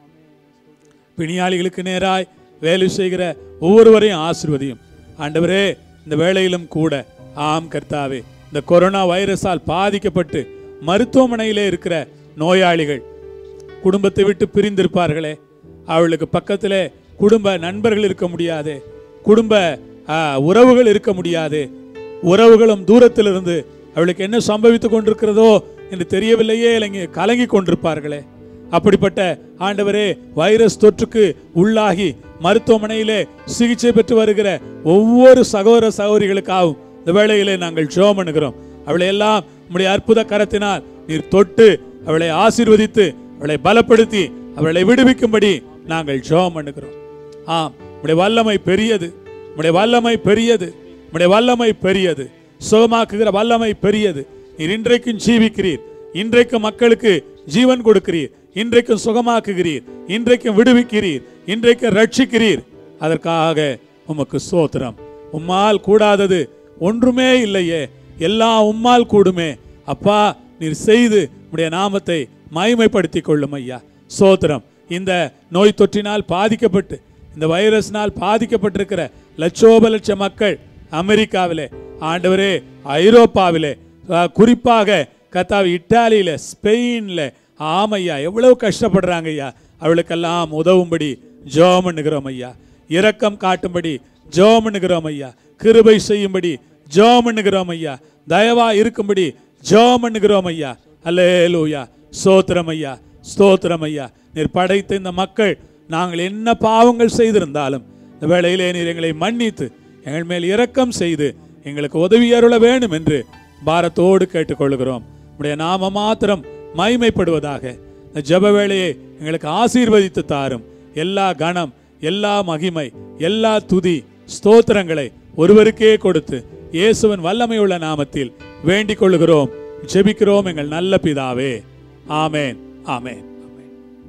பிணியாளிகளுக்கு நேராய் வேலை செய்கிற ஒவ்வொருவரையும் ஆசிர்வதியும் ஆண்டவரே இந்த வேளையிலும் கூட ஆம் கர்த்தாவே இந்த கொரோனா வைரஸால் பாதிக்கப்பட்டு மருத்துவமனையிலே இருக்கிற நோயாளிகள் குடும்பத்தை விட்டு பிரிந்திருப்பார்களே அவளுக்கு பக்கத்திலே குடும்ப நண்பர்கள் இருக்க முடியாது குடும்ப ஆ, உறவுகள் இருக்க முடியாது உறவுகளும் தூரத்திலிருந்து அவளுக்கு என்ன சம்பவித்துக் கொண்டிருக்கிறதோ என்று தெரியவில்லையே இல்லைங்க கலங்கி கொண்டிருப்பார்களே அப்படிப்பட்ட ஆண்டவரே வைரஸ் தொற்றுக்கு உள்ளாகி மருத்துவமனையிலே சிகிச்சை பெற்று வருகிற ஒவ்வொரு சகோதர சகோதரிகளுக்காகவும் இந்த வேளையிலே நாங்கள் ஜெபம் பண்ணுகிறோம் அவளை எல்லாம் உம்முடைய அற்புத கரத்தினால் நீர் தொட்டு அவளை ஆசீர்வதித்து அவளை பலப்படுத்தி அவளை விடுவிக்கும்படி நாங்கள் ஜெபம் பண்ணுகிறோம் ஆம் உடைய வல்லமை பெரியது உடைய வல்லமை பெரியது உடைய வல்லமை பெரியது சுகமாக்குகிற வல்லமை பெரியது நீர் இன்றைக்கும் ஜீவிக்கிறீர் இன்றைக்கும் மக்களுக்கு ஜீவன் கொடுக்கிறீர் இன்றைக்கும் சுகமாக்குகிறீர் இன்றைக்கும் விடுவிக்கிறீர் இன்றைக்கும் ரட்சிக்கிறீர் அதற்காக உமக்கு சோத்திரம் உம்மால் கூடாதது ஒன்றுமே இல்லையே எல்லாம் உம்மால் கூடுமே அப்பா நீர் செய்து உடைய நாமத்தை மகிமைப்படுத்திக் கொள்ளும் ஐயா சோத்திரம் இந்த நோய் தொற்றினால் பாதிக்கப்பட்டு இந்த வைரஸ்னால் பாதிக்கப்பட்டிருக்கிற லட்சோப லட்ச மக்கள் அமெரிக்காவிலே ஆண்டவரே ஐரோப்பாவிலே அஹ், குறிப்பாக கத்தாவி இட்டாலியில ஸ்பெயின்ல ஆமையா எவ்வளவு கஷ்டப்படுறாங்க ஐயா அவளுக்கெல்லாம் உதவும்படி ஜெபம் பண்ணுகிறோம் ஐயா இரக்கம் காட்டும்படி ஜெபம் பண்ணுகிறோம் ஐயா கிருபை செய்யும்படி ஜெபம் பண்ணுகிறோம் ஐயா தயவா இருக்கும்படி ஜெபம் பண்ணுகிறோம் ஐயா அல்லேலூயா ஸ்தோத்திரம் ஐயா ஸ்தோத்திரம் ஐயா நீர் படைத்த இந்த மக்கள் நாங்கள் என்ன பாவங்கள் செய்திருந்தாலும் இந்த வேளையிலே நீர் எங்களை மன்னித்து எங்கள் மேல் இரக்கம் செய்து எங்களுக்கு உதவி அருள வேண்டும் என்று பாரத்தோடு கேட்டுக்கொள்கிறோம் உடைய நாம மாத்திரம் மகிமைப்படுவதாக இந்த ஜெப வேளையை எங்களுக்கு ஆசீர்வதித்து தாரும் எல்லா கணம் எல்லா மகிமை எல்லா துதி ஸ்தோத்திரங்களை ஒருவருக்கே கொடுத்து இயேசுவின் வல்லமையுள்ள நாமத்தில் வேண்டிக் கொள்கிறோம் ஜெபிக்கிறோம் எங்கள் நல்ல பிதாவே ஆமேன் ஆமேன் ஆமேன்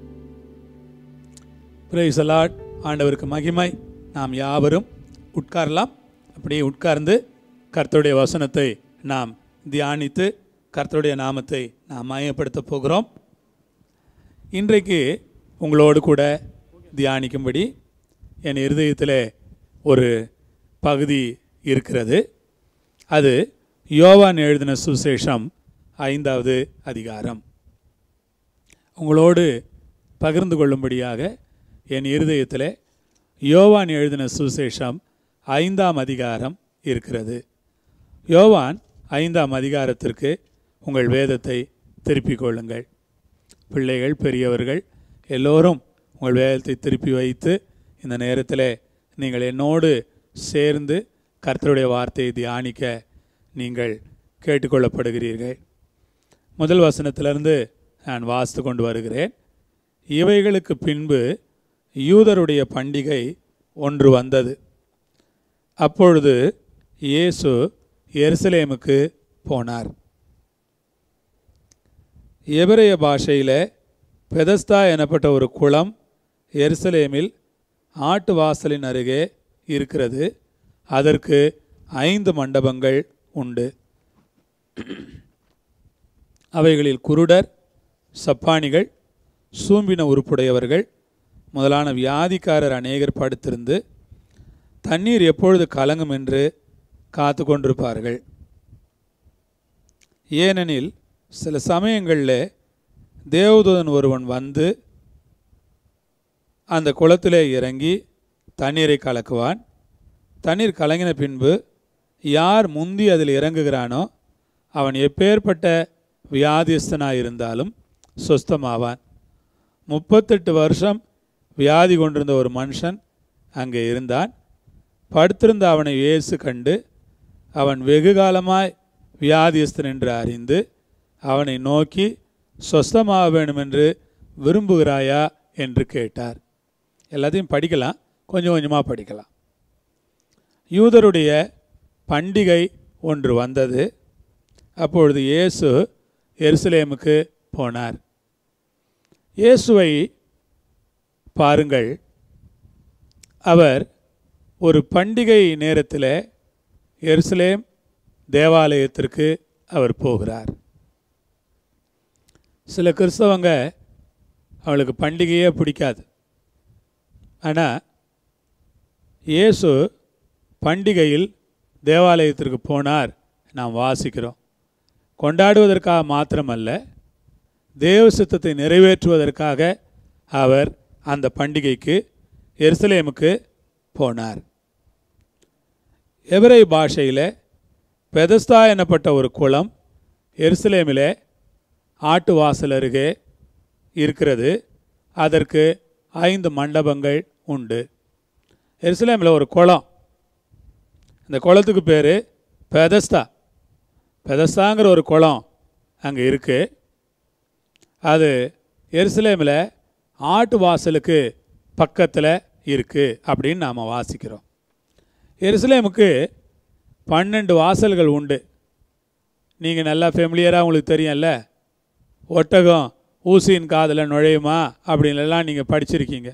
பிரைஸ் அலாட் ஆண்டவருக்கு மகிமை நாம் யாவரும் உட்காரலாம் அப்படியே உட்கார்ந்து கர்த்தருடைய வசனத்தை நாம் தியானித்து கர்த்தருடைய நாமத்தை நாம் மயப்படுத்த போகிறோம் இன்றைக்கு உங்களோடு கூட தியானிக்கும்படி என் இருதயத்தில் ஒரு பகுதி இருக்கிறது அது யோவான் எழுதின சுசேஷம் ஐந்தாவது அதிகாரம் உங்களோடு பகிர்ந்து கொள்ளும்படியாக என் இருதயத்தில் யோவான் எழுதின சுசேஷம் ஐந்தாம் அதிகாரம் இருக்கிறது யோவான் ஐந்தாம் அதிகாரத்திற்கு உங்கள் வேதத்தை திருப்பிக் கொள்ளுங்கள் பிள்ளைகள் பெரியவர்கள் எல்லோரும் உங்கள் வேதத்தை திருப்பி வைத்து இந்த நேரத்தில் நீங்கள் என்னோடு சேர்ந்து கர்த்தருடைய வார்த்தையை தியானிக்க நீங்கள் கேட்டுக்கொள்ளப்படுகிறீர்கள் முதல் வசனத்திலிருந்து நான் வாசித்து கொண்டு வருகிறேன் இவைகளுக்கு பின்பு யூதருடைய பண்டிகை ஒன்று வந்தது அப்பொழுது இயேசு எருசலேமுக்கு போனார் எபிரேய பாஷையில் பெதஸ்தா எனப்பட்ட ஒரு குளம் எருசலேமில் ஆட்டு வாசலின் அருகே இருக்கிறது அதற்கு ஐந்து மண்டபங்கள் உண்டு அவைகளில் குருடர் சப்பானிகள் சூம்பின உறுப்புடையவர்கள் முதலான வியாதிக்காரர் அநேகர் படுத்திருந்து தண்ணீர் எப்பொழுது கலங்கும் என்று காத்து கொண்டிருப்பார்கள் ஏனெனில் சில சமயங்களில் தேவதூதன் ஒருவன் வந்து அந்த குளத்திலே இறங்கி தண்ணீரை கலக்குவான் தண்ணீர் கலங்கின பின்பு யார் முந்தி அதில் இறங்குகிறானோ அவன் எப்பேற்பட்ட வியாதிஸ்தனாக இருந்தாலும் சொஸ்தமாவான் முப்பத்தெட்டு வருஷம் வியாதி கொண்டிருந்த ஒரு மனுஷன் அங்கே இருந்தான் படுத்திருந்த அவனை இயேசு கண்டு அவன் வெகு காலமாய் வியாதியஸ்தன் என்று அறிந்து அவனை நோக்கி சொஸ்தமாக வேண்டும் என்று விரும்புகிறாயா என்று கேட்டார் எல்லாத்தையும் படிக்கலாம் கொஞ்சம் கொஞ்சமாக படிக்கலாம் யூதருடைய பண்டிகை ஒன்று வந்தது அப்பொழுது இயேசு எருசலேமுக்கு போனார் இயேசுவை பாருங்கள் அவர் ஒரு பண்டிகை நேரத்தில் எருசலேம் தேவாலயத்திற்கு அவர் போகிறார் சில கிறிஸ்தவங்க அவளுக்கு பண்டிகையே பிடிக்காது ஆனால் இயேசு பண்டிகையில் தேவாலயத்திற்கு போனார் நாம் வாசிக்கிறோம் கொண்டாடுவதற்காக மாத்திரமல்ல தேவ சித்தத்தை நிறைவேற்றுவதற்காக அவர் அந்த பண்டிகைக்கு எருசலேமுக்கு போனார் எபிரை பாஷையில் பெதஸ்தா எனப்பட்ட ஒரு குளம் எருசலேமிலே ஆட்டு வாசல் அருகே இருக்கிறது அதற்கு ஐந்து மண்டபங்கள் உண்டு எருசலேமில் ஒரு குளம் இந்த குளத்துக்கு பேர் பெதஸ்தா பெதஸ்தாங்கிற ஒரு குளம் அங்கே இருக்குது அது எருசலேமில் ஆட்டு வாசலுக்கு பக்கத்தில் இருக்குது அப்படின்னு நாம் வாசிக்கிறோம் எருசலேமுக்கு பன்னெண்டு வாசல்கள் உண்டு நீங்கள் நல்லா ஃபெமிலியராக உங்களுக்கு தெரியும்ல ஒட்டகம் ஊசியின் காதில் நுழையுமா அப்படின்லாம் நீங்கள் படிச்சிருக்கீங்க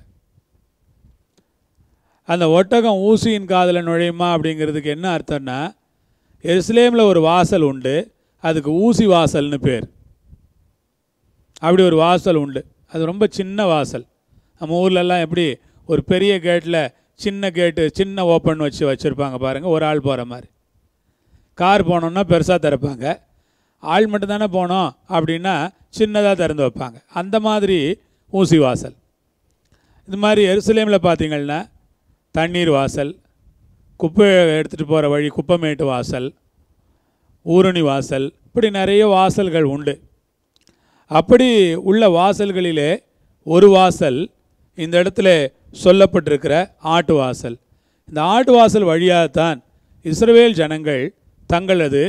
அந்த ஒட்டகம் ஊசியின் காதில் நுழையுமா அப்படிங்கிறதுக்கு என்ன அர்த்தம்னா எருசலேமில் ஒரு வாசல் உண்டு அதுக்கு ஊசி வாசல்னு பேர் அப்படி ஒரு வாசல் உண்டு அது ரொம்ப சின்ன வாசல் நம்ம ஊர்லெல்லாம் எப்படி ஒரு பெரிய கேட்டில் சின்ன கேட்டு சின்ன ஓப்பன் வச்சு வச்சுருப்பாங்க பாருங்கள் ஒரு ஆள் போகிற மாதிரி கார் போனோம்னா பெருசாக திறப்பாங்க ஆள் மட்டும்தானே போனோம் அப்படின்னா சின்னதாக திறந்து வைப்பாங்க அந்த மாதிரி ஊசி வாசல் இது மாதிரி எருசலேமில் பார்த்தீங்கன்னா தண்ணீர் வாசல் குப்பை எடுத்துகிட்டு போகிற வழி குப்பமேட்டு வாசல் ஊரணி வாசல் இப்படி நிறைய வாசல்கள் உண்டு அப்படி உள்ள வாசல்களிலே ஒரு வாசல் இந்த இடத்துல சொல்லப்பட்டிருக்கிற ஆட்டு வாசல் இந்த ஆட்டு வாசல் வழியாகத்தான் இஸ்ரவேல் ஜனங்கள் தங்களது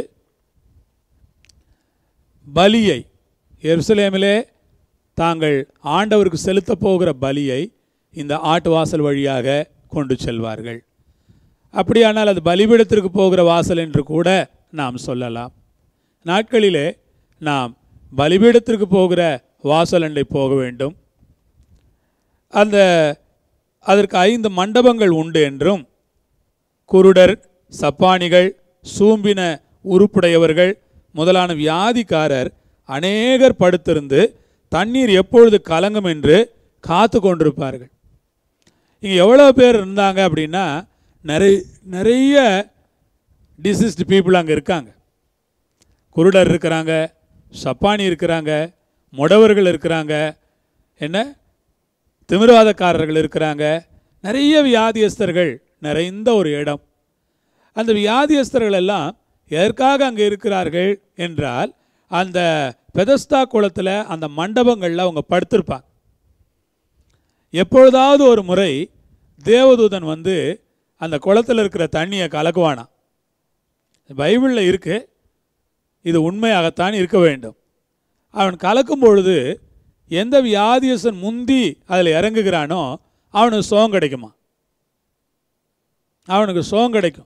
பலியை எருசலேமிலே தாங்கள் ஆண்டவருக்கு செலுத்தப் போகிற பலியை இந்த ஆட்டு வாசல் வழியாக கொண்டு செல்வார்கள் அப்படியானால் அது பலிபீடத்திற்கு போகிற வாசல் என்று கூட நாம் சொல்லலாம் நாட்களிலே நாம் பலிபீடத்திற்கு போகிற வாசல் அண்டை போக வேண்டும் அந்த அதற்கு ஐந்து மண்டபங்கள் உண்டு என்றும் குருடர் சப்பானிகள் சூம்பின உருப்புடையவர்கள் முதலான வியாதிக்காரர் அநேகர் படுத்திருந்து தண்ணீர் எப்பொழுது கலங்கும் என்று காத்து கொண்டிருப்பார்கள் இங்கே எவ்வளோ பேர் இருந்தாங்க அப்படின்னா நிறைய நிறைய டிசீஸ்டு பீப்புள் அங்கே இருக்காங்க குருடர் இருக்கிறாங்க சப்பானி இருக்கிறாங்க முடவர்கள் இருக்கிறாங்க என்ன திமிர்வாதக்காரர்கள் இருக்கிறாங்க நிறைய வியாதியஸ்தர்கள் நிறைந்த ஒரு இடம் அந்த வியாதியஸ்தர்கள் எல்லாம் எதற்காக அங்கே இருக்கிறார்கள் என்றால் அந்த பெதஸ்தா குளத்தில் அந்த மண்டபங்களில் அவங்க படுத்திருப்பாங்க எப்பொழுதாவது ஒரு முறை தேவதூதன் வந்து அந்த குளத்தில் இருக்கிற தண்ணியை கலக்குவானா பைபிளில் இருக்கு இது உண்மையாகத்தான் இருக்க வேண்டும் அவன் கலக்கும் பொழுது எந்த வியாதியசன் முந்தி அதில் இறங்குகிறானோ அவனுக்கு சுகம் கிடைக்குமா அவனுக்கு சுகம் கிடைக்கும்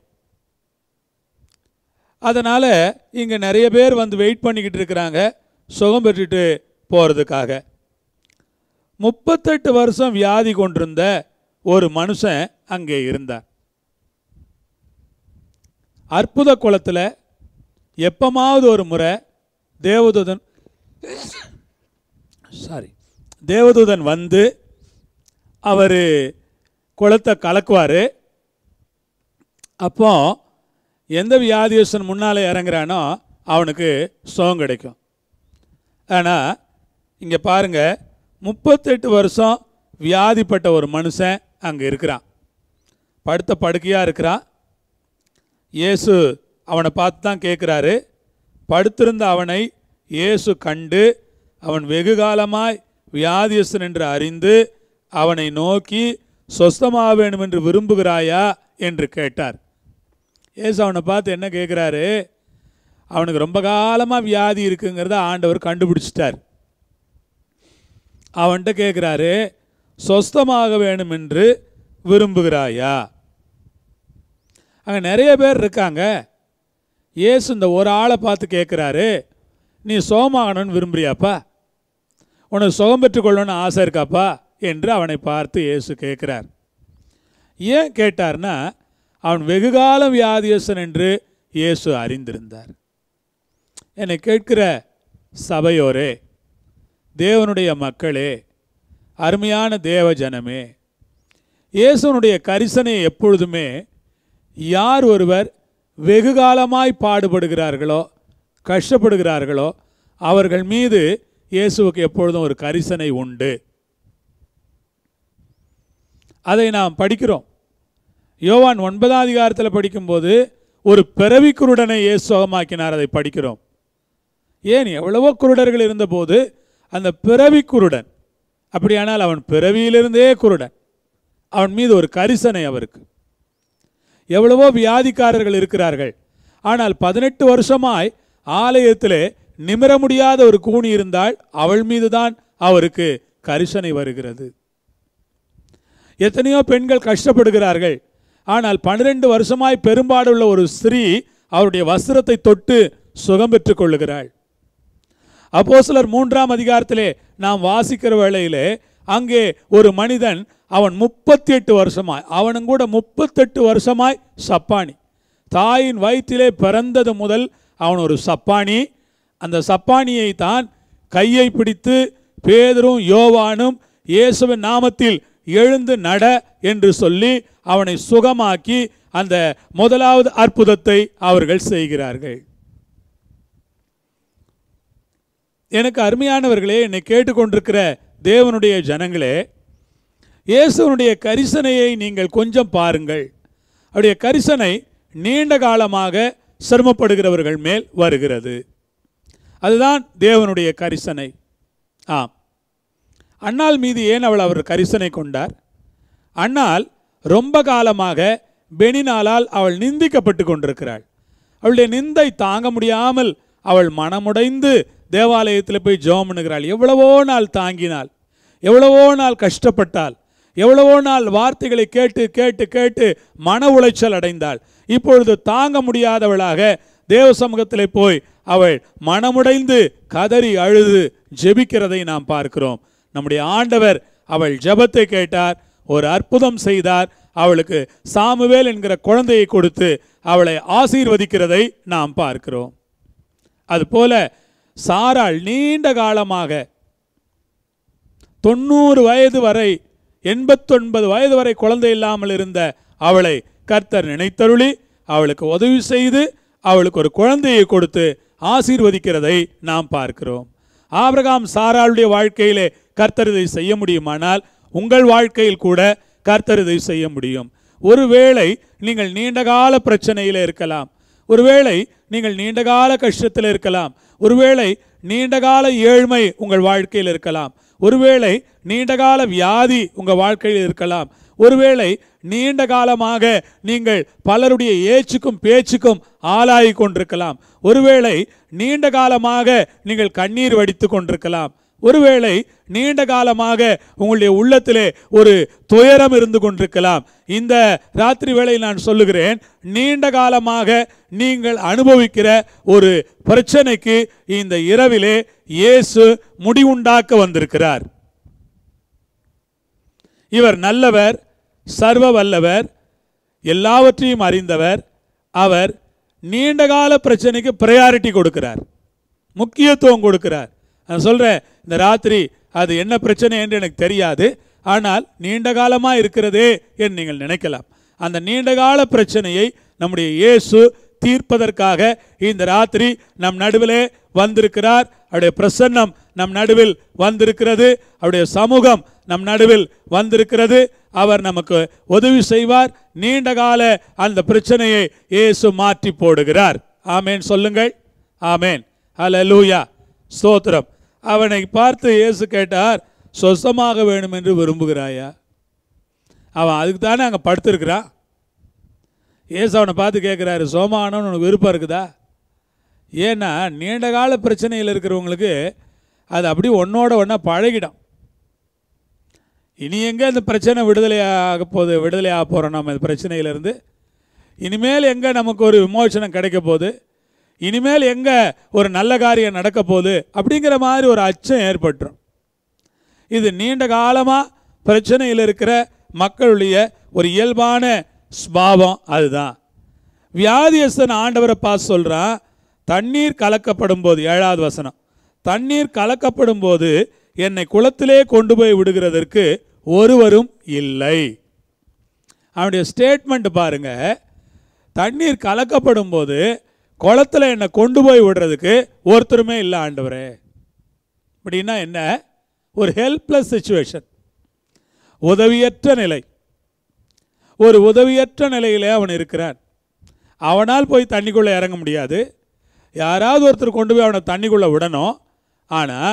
அதனால் இங்கே நிறைய பேர் வந்து வெயிட் பண்ணிக்கிட்டு இருக்கிறாங்க சுகம் பெற்றுட்டு போகிறதுக்காக முப்பத்தெட்டு வருஷம் வியாதி கொண்டிருந்த ஒரு மனுஷன் அங்கே இருந்தார் அற்புத குளத்தில் எப்பமாவது ஒரு முறை தேவதூதன் சாரி தேவதூதன் வந்து அவர் குளத்தை கலக்குவார் அப்போ எந்த வியாதியஸ்தன் முன்னால் இறங்குறானோ அவனுக்கு சுகம் கிடைக்கும் ஆனால் இங்கே பாருங்க முப்பத்தெட்டு வருஷம் வியாதிப்பட்ட ஒரு மனுஷன் அங்கே இருக்கிறான் படுத்த படுக்கையாக இருக்கிறான் இயேசு அவனை பார்த்து தான் கேட்குறாரு படுத்திருந்த அவனை இயேசு கண்டு அவன் வெகு காலமாய் வியாதியஸ்தன் என்று அறிந்து அவனை நோக்கி சொஸ்தமாக வேண்டும் என்று விரும்புகிறாயா என்று கேட்டார் இயேசு அவனை பார்த்து என்ன கேட்குறாரு அவனுக்கு ரொம்ப காலமாக வியாதி இருக்குங்கிறத ஆண்டவர் கண்டுபிடிச்சிட்டார் அவன்கிட்ட கேட்குறாரு சொஸ்தமாக வேணும் என்று விரும்புகிறாயா அங்கே நிறைய பேர் இருக்காங்க இயேசு இந்த ஒரு ஆளை பார்த்து கேட்குறாரு நீ சோமாகணும்னு விரும்புறியாப்பா உனக்கு சுகம் பெற்றுக்கொள்ளணும்னு ஆசை இருக்காப்பா என்று அவனை பார்த்து இயேசு கேட்குறார் ஏன் கேட்டார்னா அவன் வெகுகாலம் வியாதியஸ்தன் என்று இயேசு அறிந்திருந்தார் என்னை கேட்கிற சபையோரே தேவனுடைய மக்களே அருமையான தேவ ஜனமே இயேசுனுடைய கரிசனை எப்பொழுதுமே யார் ஒருவர் வெகு காலமாய் பாடுபடுகிறார்களோ கஷ்டப்படுகிறார்களோ அவர்கள் மீது இயேசுவுக்கு எப்பொழுதும் ஒரு கரிசனை உண்டு அதை நாம் படிக்கிறோம் யோவான் ஒன்பதாம் அதிகாரத்தில் படிக்கும்போது ஒரு பிறவி குருடனை இயேசு சுகமாக்கினார் அதை படிக்கிறோம் ஏன் எவ்வளவோ குருடர்கள் இருந்தபோது அந்த பிறவி குருடன் அப்படியானால் அவன் பிறவியிலிருந்தே குருடன் அவன் மீது ஒரு கரிசனை அவருக்கு எவ்வளவோ வியாதிக்காரர்கள் இருக்கிறார்கள் ஆனால் பதினெட்டு வருஷமாய் ஆலயத்திலே நிமிர முடியாத ஒரு கூனி இருந்தால் அவள் மீதுதான் அவருக்கு கரிசனை வருகிறது எத்தனையோ பெண்கள் கஷ்டப்படுகிறார்கள் ஆனால் பன்னிரண்டு வருஷமாய் பெரும்பாடுள்ள ஒரு ஸ்திரீ அவருடைய வஸ்திரத்தை தொட்டு சுகம் பெற்றுக் கொள்ளுகிறாள் அப்போஸ்தலர் மூன்றாம் அதிகாரத்திலே நாம் வாசிக்கிற வேளையிலே அங்கே ஒரு மனிதன் அவன் முப்பத்தி எட்டு வருஷமாய் அவனும் கூட முப்பத்தெட்டு வருஷமாய் சப்பானி தாயின் வயிற்றிலே பிறந்தது முதல் அவன் ஒரு சப்பானி அந்த சப்பானியை தான் கையை பிடித்து பேதரும் யோவானும் இயேசுவின் நாமத்தில் எழுந்து நட என்று சொல்லி அவனை சுகமாக்கி அந்த முதலாவது அற்புதத்தை அவர்கள் செய்கிறார்கள் எனக்கு அருமையானவர்களே என்னை கேட்டுக்கொண்டிருக்கிற தேவனுடைய ஜனங்களே இயேசுவனுடைய கரிசனையை நீங்கள் கொஞ்சம் பாருங்கள் அவருடைய கரிசனை நீண்ட காலமாக சிரமப்படுகிறவர்கள் மேல் வருகிறது அதுதான் தேவனுடைய கரிசனை ஆம் அன்னாள் மீது ஏன் அவள் அவர் கரிசனை கொண்டார் அன்னாள் ரொம்ப காலமாக பெனினாலால் அவள் நிந்திக்கப்பட்டு கொண்டிருக்கிறாள் அவளுடைய நிந்தை தாங்க முடியாமல் அவள் மனமுடைந்து தேவாலயத்தில் போய் ஜெபம் பண்ணுகிறாள் எவ்வளவோ நாள் தாங்கினாள் எவ்வளவோ நாள் கஷ்டப்பட்டாள் எவ்வளவோ நாள் வார்த்தைகளை கேட்டு கேட்டு கேட்டு மன உளைச்சல் அடைந்தாள் இப்பொழுது தாங்க முடியாதவளாக தேவ சமூகத்திலே போய் அவள் மனமுடைந்து கதறி அழுது ஜெபிக்கிறதை நாம் பார்க்கிறோம் நம்முடைய ஆண்டவர் அவள் ஜெபத்தை கேட்டார் ஒரு அற்புதம் செய்தார் அவளுக்கு சாமுவேல் என்கிற குழந்தையை கொடுத்து அவளை ஆசீர்வதிக்கிறதை நாம் பார்க்கிறோம் அதுபோல சாராள் நீண்ட காலமாக தொண்ணூறு வயது வரை எண்பத்தொன்பது வயது வரை குழந்தை இல்லாமல் இருந்த அவளை கர்த்தர் நினைத்தருளி அவளுக்கு உதவி செய்து அவளுக்கு ஒரு குழந்தையை கொடுத்து ஆசீர்வதிக்கிறதை நாம் பார்க்கிறோம் ஆபிரகாம் சாராளுடைய வாழ்க்கையிலே கர்த்தர் இதை செய்ய முடியுமானால் உங்கள் வாழ்க்கையில் கூட கர்த்தர் இதை செய்ய முடியும் ஒருவேளை நீங்கள் நீண்டகால பிரச்சனையில் இருக்கலாம் ஒருவேளை நீங்கள் நீண்டகால கஷ்டத்தில் இருக்கலாம் ஒருவேளை நீண்டகால ஏழ்மை உங்கள் வாழ்க்கையில் இருக்கலாம் ஒருவேளை நீண்டகால வியாதி உங்கள் வாழ்க்கையில் இருக்கலாம் ஒருவேளை நீண்ட காலமாக நீங்கள் பலருடைய ஏச்சுக்கும் பேச்சுக்கும் ஆளாகி கொண்டிருக்கலாம் ஒருவேளை நீண்ட காலமாக நீங்கள் கண்ணீர் வடித்து கொண்டிருக்கலாம் ஒருவேளை நீண்ட காலமாக உங்களுடைய உள்ளத்திலே ஒரு துயரம் இருந்து கொண்டிருக்கலாம் இந்த ராத்திரி வேளை நான் சொல்லுகிறேன் நீண்ட காலமாக நீங்கள் அனுபவிக்கிற ஒரு பிரச்சனைக்கு இந்த இரவிலே இயேசு முடிவுண்டாக்க வந்திருக்கிறார் இவர் நல்லவர் சர்வ வல்லவர் எல்லாவற்றையும் அறிந்தவர் அவர் நீண்டகால பிரச்சனைக்கு ப்ரையாரிட்டி கொடுக்கிறார் முக்கியத்துவம் கொடுக்கிறார் நான் சொல்கிறேன் இந்த ராத்திரி அது என்ன பிரச்சனை என்று எனக்கு தெரியாது ஆனால் நீண்ட காலமாக இருக்கிறதே என்று நீங்கள் நினைக்கலாம் அந்த நீண்டகால பிரச்சனையை நம்முடைய இயேசு தீர்ப்பதற்காக இந்த ராத்திரி நம் நடுவிலே வந்திருக்கிறார் அவருடைய பிரசன்னம் நம் நடுவில் வந்திருக்கிறது அவருடைய சமூகம் நம் நடுவில் வந்திருக்கிறது அவர் நமக்கு உதவி செய்வார் நீண்ட கால அந்த பிரச்சனையை இயேசு மாற்றி போடுகிறார் ஆமேன் சொல்லுங்கள் ஆமேன் ஹalleluya ஸ்தோத்திரம் அவனை பார்த்து இயேசு கேட்டார் சொசமாக வேணும் என்று விரும்புகிறாயா அவன் அதுக்கு தானே அங்கே படுத்திருக்கிறான் ஏசு அவனை பார்த்து கேட்குறாரு சோமானவன் உனக்கு விருப்பம் இருக்குதா ஏன்னா நீண்ட கால பிரச்சனையில் இருக்கிறவங்களுக்கு அது அப்படி ஒன்றோட ஒன்றா பழகிடும் இனி எங்கே இந்த பிரச்சனை விடுதலை ஆக போகுது விடுதலை ஆக போகிறோம் நம்ம இந்த பிரச்சனையிலேருந்து இனிமேல் எங்கே நமக்கு ஒரு விமோசனம் கிடைக்க போகுது இனிமேல் எங்கே ஒரு நல்ல காரியம் நடக்க போகுது அப்படிங்கிற மாதிரி ஒரு அச்சம் ஏற்பட்டுரும் இது நீண்ட காலமாக பிரச்சனையில் இருக்கிற மக்களுடைய ஒரு இயல்பான ஸ்பாவம் அதுதான் வியாதியஸ்தன் ஆண்டவரை பார்த்து சொல்கிறான் தண்ணீர் கலக்கப்படும் போது ஏழாவது வசனம் தண்ணீர் கலக்கப்படும் போது என்னை குளத்திலே கொண்டு போய் விடுகிறதற்கு ஒருவரும் இல்லை அவனுடைய ஸ்டேட்மெண்ட் பாருங்க தண்ணீர் கலக்கப்படும் போது குளத்துல என்னை கொண்டு போய் விடுறதுக்கு ஒருத்தருமே இல்லை ஆண்டவரே அப்படின்னா என்ன ஒரு ஹெல்ப்லெஸ் சுச்சுவேஷன் உதவியற்ற நிலை ஒரு உதவியற்ற நிலையிலே அவன் இருக்கிறான் அவனால் போய் தண்ணிக்குள்ளே இறங்க முடியாது யாராவது ஒருத்தர் கொண்டு போய் அவனை தண்ணிக்குள்ளே விடணும் ஆனால்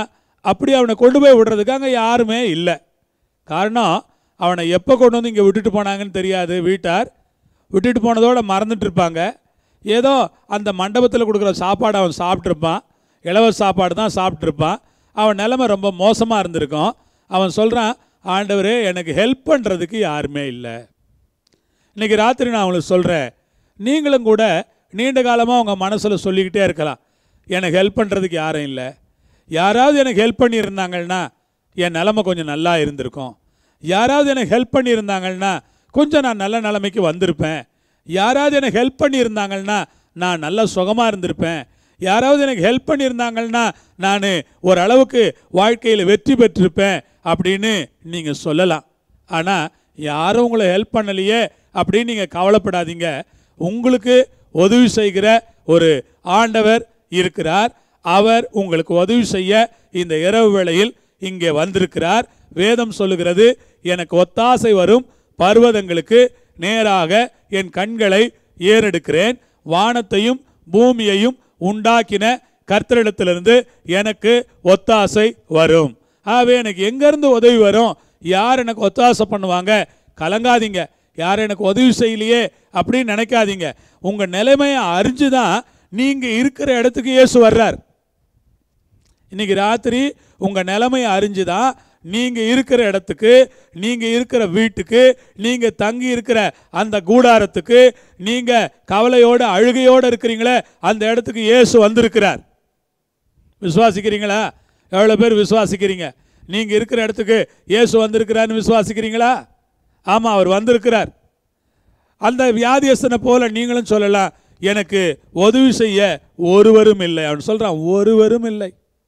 அப்படி அவனை கொண்டு போய் விடுறதுக்கு அங்கே யாருமே இல்லை காரணம் அவனை எப்போ கொண்டு வந்து இங்கே விட்டுட்டு போனாங்கன்னு தெரியாது வீட்டார் விட்டுட்டு போனதோட மறந்துட்டு இருப்பாங்க ஏதோ அந்த மண்டபத்தில் கொடுக்குற சாப்பாடு அவன் சாப்பிட்ருப்பான் இலவச சாப்பாடு தான் சாப்பிட்ருப்பான் அவன் நிலைமை ரொம்ப மோசமாக இருந்திருக்கும் அவன் சொல்கிறான் ஆண்டவரே எனக்கு ஹெல்ப் பண்ணுறதுக்கு யாருமே இல்லை இன்னைக்கு ராத்திரி நான் உங்களுக்கு சொல்கிறேன் நீங்களும் கூட நீண்ட காலமாக உங்கள் மனசில் சொல்லிக்கிட்டே இருக்கலாம் எனக்கு ஹெல்ப் பண்ணுறதுக்கு யாரும் இல்லை யாராவது எனக்கு ஹெல்ப் பண்ணியிருந்தாங்கன்னா என் நிலமை கொஞ்சம் நல்லா இருந்திருக்கும் யாராவது எனக்கு ஹெல்ப் பண்ணியிருந்தாங்கன்னா கொஞ்சம் நான் நல்ல நிலைமைக்கு வந்திருப்பேன் யாராவது எனக்கு ஹெல்ப் பண்ணியிருந்தாங்கன்னா நான் நல்ல சுகமாக இருந்திருப்பேன் யாராவது எனக்கு ஹெல்ப் பண்ணியிருந்தாங்கன்னா நான் ஓரளவுக்கு வாழ்க்கையில் வெற்றி பெற்றிருப்பேன் அப்படின்னு நீங்கள் சொல்லலாம் ஆனால் யாரும் உங்களை ஹெல்ப் பண்ணலையே அப்படின்னு நீங்கள் கவலைப்படாதீங்க உங்களுக்கு உதவி செய்கிற ஒரு ஆண்டவர் இருக்கிறார் அவர் உங்களுக்கு உதவி செய்ய இந்த இரவு வேளையில் இங்கே வந்திருக்கிறார் வேதம் சொல்லுகிறது எனக்கு ஒத்தாசை வரும் பர்வதங்களுக்கு நேராக என் கண்களை ஏறெடுக்கிறேன் வானத்தையும் பூமியையும் உண்டாக்கின கர்த்தரிடத்திலிருந்து எனக்கு ஒத்தாசை வரும் ஆகவே எனக்கு எங்கேருந்து உதவி வரும் யார் எனக்கு ஒத்தாசை பண்ணுவாங்க கலங்காதீங்க யார் எனக்கு உதவி செய்யலையே அப்படின்னு நினைக்காதீங்க உங்கள் நிலைமையை அறிஞ்சு தான் நீங்கள் இருக்கிற இடத்துக்கு இயேசு வர்றார் இன்னைக்கு ராத்திரி உங்கள் நிலைமையை அறிஞ்சு தான் நீங்கள் இருக்கிற இடத்துக்கு நீங்கள் இருக்கிற வீட்டுக்கு நீங்கள் தங்கி இருக்கிற அந்த கூடாரத்துக்கு நீங்கள் கவலையோடு அழுகையோடு இருக்கிறீங்களே அந்த இடத்துக்கு இயேசு வந்திருக்கிறார் விசுவாசிக்கிறீங்களா எவ்வளோ பேர் விசுவாசிக்கிறீங்க நீங்கள் இருக்கிற இடத்துக்கு இயேசு வந்திருக்கிறான்னு விசுவாசிக்கிறீங்களா ஆமாம் அவர் வந்திருக்கிறார் அந்த வியாதியஸ்தனை போல நீங்களும் சொல்லலாம் எனக்கு உதவி செய்ய ஒருவரும் இல்லை அவன் சொல்கிறான் ஒருவரும் இல்லை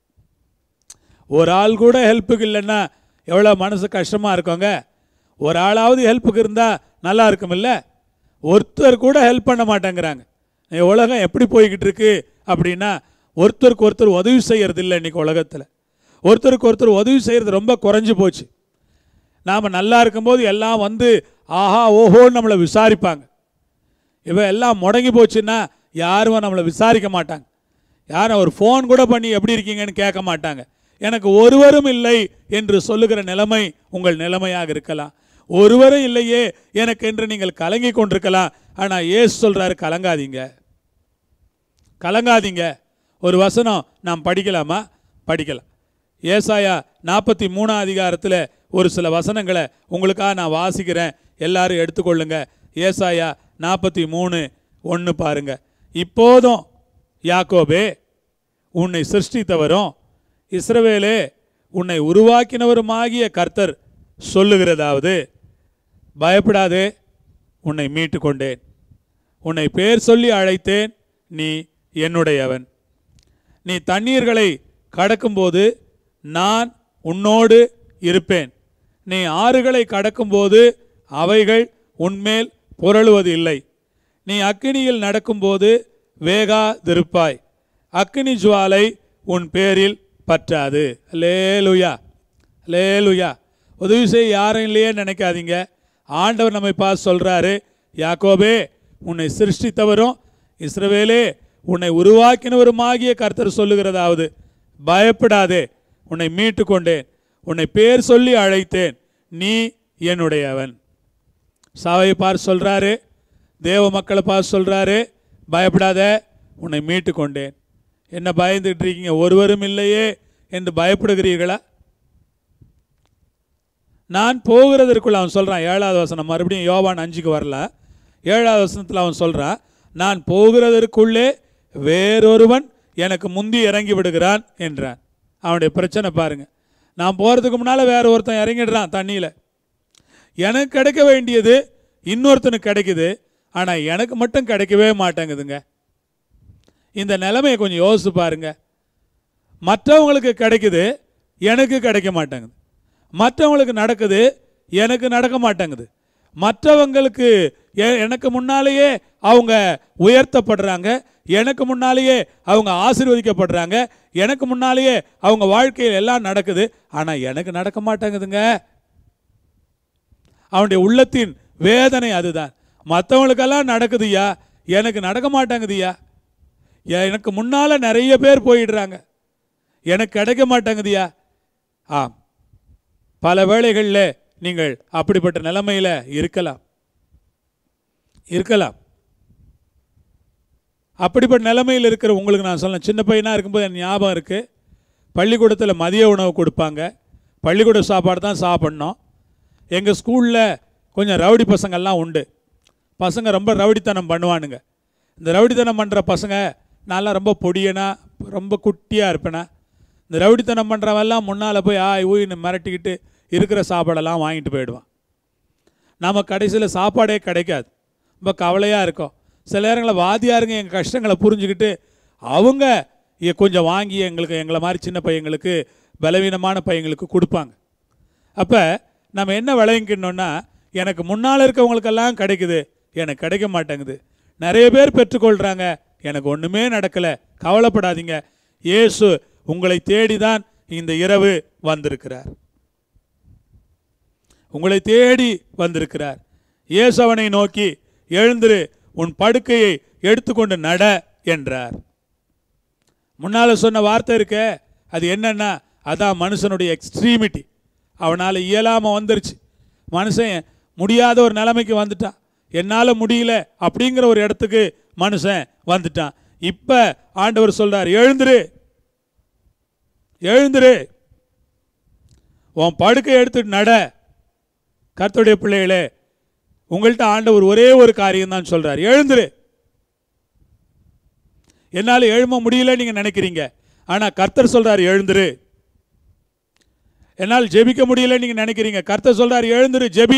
ஒரு ஆள் கூட ஹெல்ப்புக்கு இல்லைன்னா எவ்வளோ மனசு கஷ்டமாக இருக்குங்க ஒரு ஆளாவது ஹெல்ப்புக்கு இருந்தால் நல்லா இருக்குமில்ல ஒருத்தர் கூட ஹெல்ப் பண்ண மாட்டேங்கிறாங்க இந்த உலகம் எப்படி போய்கிட்டு இருக்கு அப்படின்னா ஒருத்தருக்கு ஒருத்தர் உதவி செய்கிறது இல்லை இன்னைக்கு உலகத்தில் ஒருத்தருக்கு ஒருத்தர் உதவி செய்கிறது ரொம்ப குறைஞ்சு போச்சு நாம் நல்லா இருக்கும்போது எல்லாம் வந்து ஆஹா ஓஹோன்னு நம்மளை விசாரிப்பாங்க இப்போ எல்லாம் முடங்கி போச்சுன்னா யாரும் நம்மளை விசாரிக்க மாட்டாங்க யாரும் ஒரு ஃபோன் கூட பண்ணி எப்படி இருக்கீங்கன்னு கேட்க மாட்டாங்க எனக்கு ஒருவரும் இல்லை என்று சொல்லுகிற நிலைமை உங்கள் நிலைமையாக இருக்கலாம் ஒருவரும் இல்லையே எனக்கு என்று நீங்கள் கலங்கி கொண்டிருக்கலாம் ஆனால் ஏசு சொல்றாரு கலங்காதீங்க கலங்காதீங்க ஒரு வசனம் நாம் படிக்கலாமா படிக்கலாம் ஏசாயா நாற்பத்தி மூணாம் அதிகாரத்தில் ஒரு சில வசனங்களை உங்களுக்காக நான் வாசிக்கிறேன் எல்லாரும் எடுத்துக்கொள்ளுங்க ஏசாயா நாற்பத்தி மூணு ஒன்று பாருங்க இப்போதும் யாக்கோபே உன்னை சிருஷ்டித்தவரும் இஸ்ரவேலே உன்னை உருவாக்கினவருமாகிய கர்த்தர் சொல்லுகிறதாவது பயப்படாதே உன்னை மீட்டு கொண்டேன் உன்னை பேர் சொல்லி அழைத்தேன் நீ என்னுடையவன் நீ தண்ணீர்களை கடக்கும்போது நான் உன்னோடு இருப்பேன் நீ ஆறுகளை கடக்கும்போது அவைகள் உன்மேல் புரளுவது இல்லை நீ அக்கினியில் நடக்கும்போது வேகாதிருப்பாய் அக்கினி ஜுவாலை உன் பேரில் பற்றாது லேலுயா லேலுயா உதவி செய்ய யாரும் இல்லையே நினைக்காதீங்க ஆண்டவர் நம்மை பார்த்து சொல்றாரு யாக்கோபே உன்னை சிருஷ்டித்தவரும் இஸ்ரவேலே உன்னை உருவாக்கினவருமாகிய கர்த்தர் சொல்லுகிறதாவது பயப்படாதே உன்னை மீட்டு கொண்டேன் உன்னை பேர் சொல்லி அழைத்தேன் நீ என்னுடையவன் சாவை பார்த்து சொல்றாரு தேவ மக்களை பார்த்து சொல்றாரு பயப்படாத உன்னை மீட்டு கொண்டேன் என்ன பயந்துட்டு இருக்கீங்க ஒருவரும் இல்லையே என்று பயப்படுகிறீர்களா நான் போகிறதற்குள்ள அவன் சொல்றான் ஏழாவது வசனம் மறுபடியும் யோவான் அஞ்சுக்கு வரல ஏழாவது வசனத்தில் அவன் சொல்றான் நான் போகிறதற்குள்ளே வேறொருவன் எனக்கு முந்தி இறங்கி விடுகிறான் என்றான் அவனுடைய பிரச்சனை பாருங்க நான் போகிறதுக்கு முன்னால் வேற ஒருத்தன் இறங்கிடுறான் தண்ணியில் எனக்கு கிடைக்க வேண்டியது இன்னொருத்தனுக்கு கிடைக்குது ஆனால் எனக்கு மட்டும் கிடைக்கவே மாட்டேங்குதுங்க இந்த நிலைமையை கொஞ்சம் யோசிச்சு பாருங்க மற்றவங்களுக்கு கிடைக்குது எனக்கு கிடைக்க மாட்டேங்குது மற்றவங்களுக்கு நடக்குது எனக்கு நடக்க மாட்டேங்குது மற்றவங்களுக்கு எ- எனக்கு முன்னாலேயே அவங்க உயர்த்தப்படுறாங்க எனக்கு முன்னாலேயே அவங்க ஆசீர்வதிக்கப்படுறாங்க எனக்கு முன்னாலேயே அவங்க வாழ்க்கையில் எல்லாம் நடக்குது ஆனால் எனக்கு நடக்க மாட்டேங்குதுங்க அவனுடைய உள்ளத்தின் வேதனை அதுதான் மற்றவங்களுக்கெல்லாம் நடக்குதுய்யா எனக்கு நடக்க மாட்டேங்குதுய்யா எனக்கு முன்னால் நிறைய பேர் போயிடுறாங்க எனக்கு கிடைக்க மாட்டேங்குதுயா ஆம் பல வேளைகளில் நீங்கள் அப்படிப்பட்ட நிலைமையில் இருக்கலாம் இருக்கலாம் அப்படிப்பட்ட நிலைமையில் இருக்கிற உங்களுக்கு நான் சொல்ல சின்ன பையனாக இருக்கும்போது எனக்கு ஞாபகம் இருக்குது பள்ளிக்கூடத்தில் மதிய உணவு கொடுப்பாங்க பள்ளிக்கூட சாப்பாடு தான் சாப்பிட்ணும் எங்கள் ஸ்கூலில் கொஞ்சம் ரவுடி பசங்கள்லாம் உண்டு பசங்க ரொம்ப ரவுடித்தனம் பண்ணுவானுங்க இந்த ரவுடித்தனம் பண்ணுற பசங்க நான்லாம் ரொம்ப பொடியனா ரொம்ப குட்டியாக இருப்பேனா இந்த ரவுடித்தனம் பண்ணுறவெல்லாம் முன்னால் போய் ஆய் ஊயின்னு மிரட்டிக்கிட்டு இருக்கிற சாப்பாடெல்லாம் வாங்கிட்டு போயிடுவான் நம்ம கடைசியில் சாப்பாடே கிடைக்காது ரொம்ப கவலையாக இருக்கும் சில நேரங்களில் வாதியாருங்க எங்கள் கஷ்டங்களை புரிஞ்சுக்கிட்டு அவங்க இ- கொஞ்சம் வாங்கி எங்களுக்கு எங்களை மாதிரி சின்ன பையங்களுக்கு பலவீனமான பையங்களுக்கு கொடுப்பாங்க அப்போ நம்ம என்ன விளங்கிக்கணும்னா எனக்கு முன்னால் இருக்கவங்களுக்கெல்லாம் கிடைக்குது எனக்கு கிடைக்க மாட்டேங்குது நிறைய பேர் பெற்றுக்கொள்கிறாங்க எனக்கு ஒன்றுமே நடக்கலை கவலைப்படாதீங்க இயேசு உங்களை தேடி தான் இந்த இரவு வந்திருக்கிறார் உங்களை தேடி வந்திருக்கிறார் இயேசு அவனை நோக்கி எழுந்திரு உன் படுக்கையை எடுத்துக்கொண்டு நட என்றார் முன்னால் சொன்ன வார்த்தை இருக்க அது என்னன்னா அதான் மனுஷனுடைய எக்ஸ்ட்ரீமிட்டி அவனால் இயலாமல் வந்துருச்சு மனுஷன் முடியாத ஒரு நிலைமைக்கு வந்துட்டான் என்னால் முடியல அப்படிங்கிற ஒரு இடத்துக்கு மனுஷன் வந்துட்டான் இப்போ ஆண்டவர் சொல்றார் எழுந்துரு எழுந்துரு உன் படுக்கை எடுத்துட்டு நட கர்த்தருடைய பிள்ளைகளே உங்கள்கிட்ட ஆண்டவர் ஒரே ஒரு காரியம் தான் சொல்றார் எழுந்துரு என்னால் எழும்ப முடியல நீங்க நினைக்கிறீங்க ஆனா கர்த்தர் சொல்றார் எழுந்துரு என்னால் ஜெபிக்க முடியல நீங்க நினைக்கிறீங்க கர்த்தர் சொல்றார் எழுந்துரு ஜெபி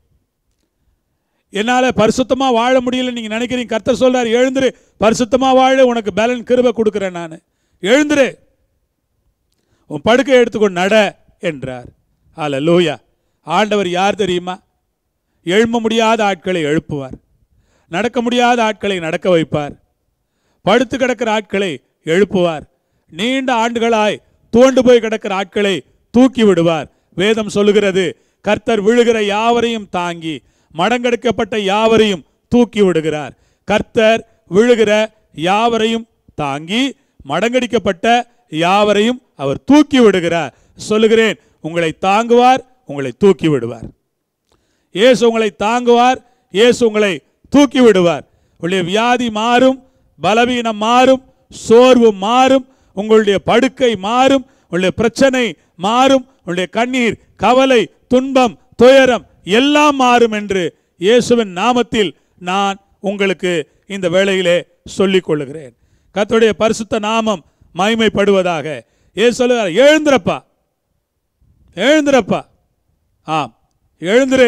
என்னால பரிசுத்தமா வாழ முடியல நீங்க நினைக்கிறீங்க கர்த்தர் சொல்றார் எழுந்துரு பரிசுத்தமா வாழ உனக்கு பேலன் கிருபை கொடுக்கிறேன் நான் எழுந்துரு உன் படுக்கை எடுத்துக்கொண்டு நட என்றார் அல்லேலூயா ஆண்டவர் யார் தெரியுமா எழும்ப முடியாத ஆட்களை எழுப்புவார் நடக்க முடியாத ஆட்களை நடக்க வைப்பார் படுத்து கிடக்கிற ஆட்களை எழுப்புவார் நீண்ட ஆண்டுகளாய் துவண்டு போய் கிடக்கிற ஆட்களை தூக்கி விடுவார் வேதம் சொல்லுகிறது கர்த்தர் விழுகிற யாவரையும் தாங்கி மடங்கெடுக்கப்பட்ட யாவரையும் தூக்கி விடுகிறார் கர்த்தர் விழுகிற யாவரையும் தாங்கி மடங்கடிக்கப்பட்ட யாவரையும் அவர் தூக்கி விடுகிறார் சொல்லுகிறேன் உங்களை தாங்குவார் உங்களை தூக்கி விடுவார் இயேசு உங்களை தாங்குவார் இயேசு உங்களை தூக்கி விடுவார் உங்களுடைய வியாதி மாறும் பலவீனம் மாறும் சோர்வு மாறும் உங்களுடைய படுக்கை மாறும் உங்களுடைய பிரச்சனை மாறும் உங்களுடைய கண்ணீர் கவலை துன்பம் துயரம் எல்லாம் மாறும் என்று இயேசுவின் நாமத்தில் நான் உங்களுக்கு இந்த வேளையிலே சொல்லிக் கொள்ளுகிறேன் கர்த்தருடைய பரிசுத்த நாமம் மகிமைப்படுவதாக இயேசு சொல்லுகிறார் எழுந்திரப்பா எழுந்திரப்பா ஆம் எழுந்திரு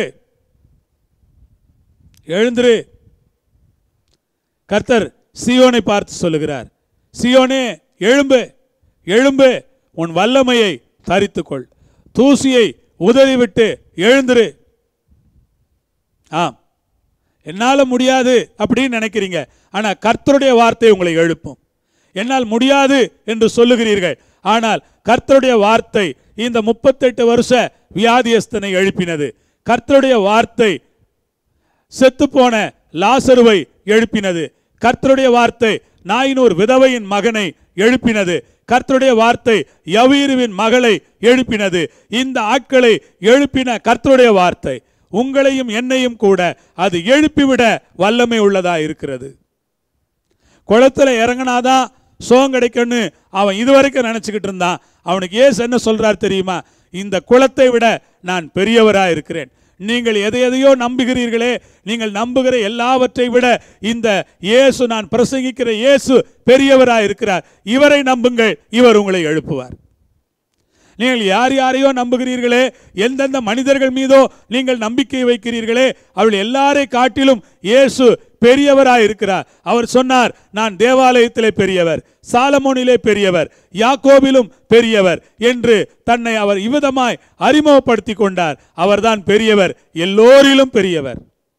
எழுந்திரு கர்த்தர் சியோனை பார்த்து சொல்லுகிறார் சியோனே எழும்பு எழும்பு உன் வல்லமையை தரித்துக்கொள் தூசியை உதறிவிட்டு எழுந்திரு ஆம் என்னால முடியாது அப்படின்னு நினைக்கிறீங்க ஆனா கர்த்தருடைய வார்த்தை உங்களை எழுப்பும் என்னால் முடியாது என்று சொல்லுகிறீர்கள் ஆனால் கர்த்தருடைய வார்த்தை இந்த முப்பத்தெட்டு வருஷ வியாதியஸ்தனை எழுப்பினது கர்த்தருடைய வார்த்தை செத்துப்போன லாசருவை எழுப்பினது கர்த்தருடைய வார்த்தை நாயினூர் விதவையின் மகனை எழுப்பினது கர்த்தருடைய வார்த்தை யவீருவின் மகளை எழுப்பினது இந்த ஆட்களை எழுப்பின கர்த்தருடைய வார்த்தை உங்களையும் என்னையும் கூட அது எழுப்பிவிட வல்லமை உள்ளதா இருக்கிறது குளத்துல இறங்கினாதான் சோகம் கிடைக்கும்னு அவன் இதுவரைக்கும் நினைச்சுக்கிட்டு இருந்தான் அவனுக்கு ஏசு என்ன சொல்றார் தெரியுமா இந்த குளத்தை விட நான் பெரியவரா இருக்கிறேன் நீங்கள் எதை எதையோ நம்புகிறீர்களே நீங்கள் நம்புகிற எல்லாவற்றை விட இந்த இயேசு நான் பிரசங்கிக்கிற இயேசு பெரியவரா இருக்கிறார் இவரை நம்புங்கள் இவர் உங்களை எழுப்புவார் நீங்கள் யார் யாரையோ நம்புகிறீர்களே எந்தெந்த மனிதர்கள் மீதோ நீங்கள் நம்பிக்கை வைக்கிறீர்களே அவள் எல்லாரை காட்டிலும் இயேசு பெரியவராய் இருக்கிறார் அவர் சொன்னார் நான் தேவாலயத்திலே பெரியவர் சாலமோனிலே பெரியவர் யாக்கோபிலும் பெரியவர் என்று தன்னை அவர் இவ்விதமாய் அறிமுகப்படுத்தி கொண்டார் அவர்தான் பெரியவர் எல்லோரிலும் பெரியவர்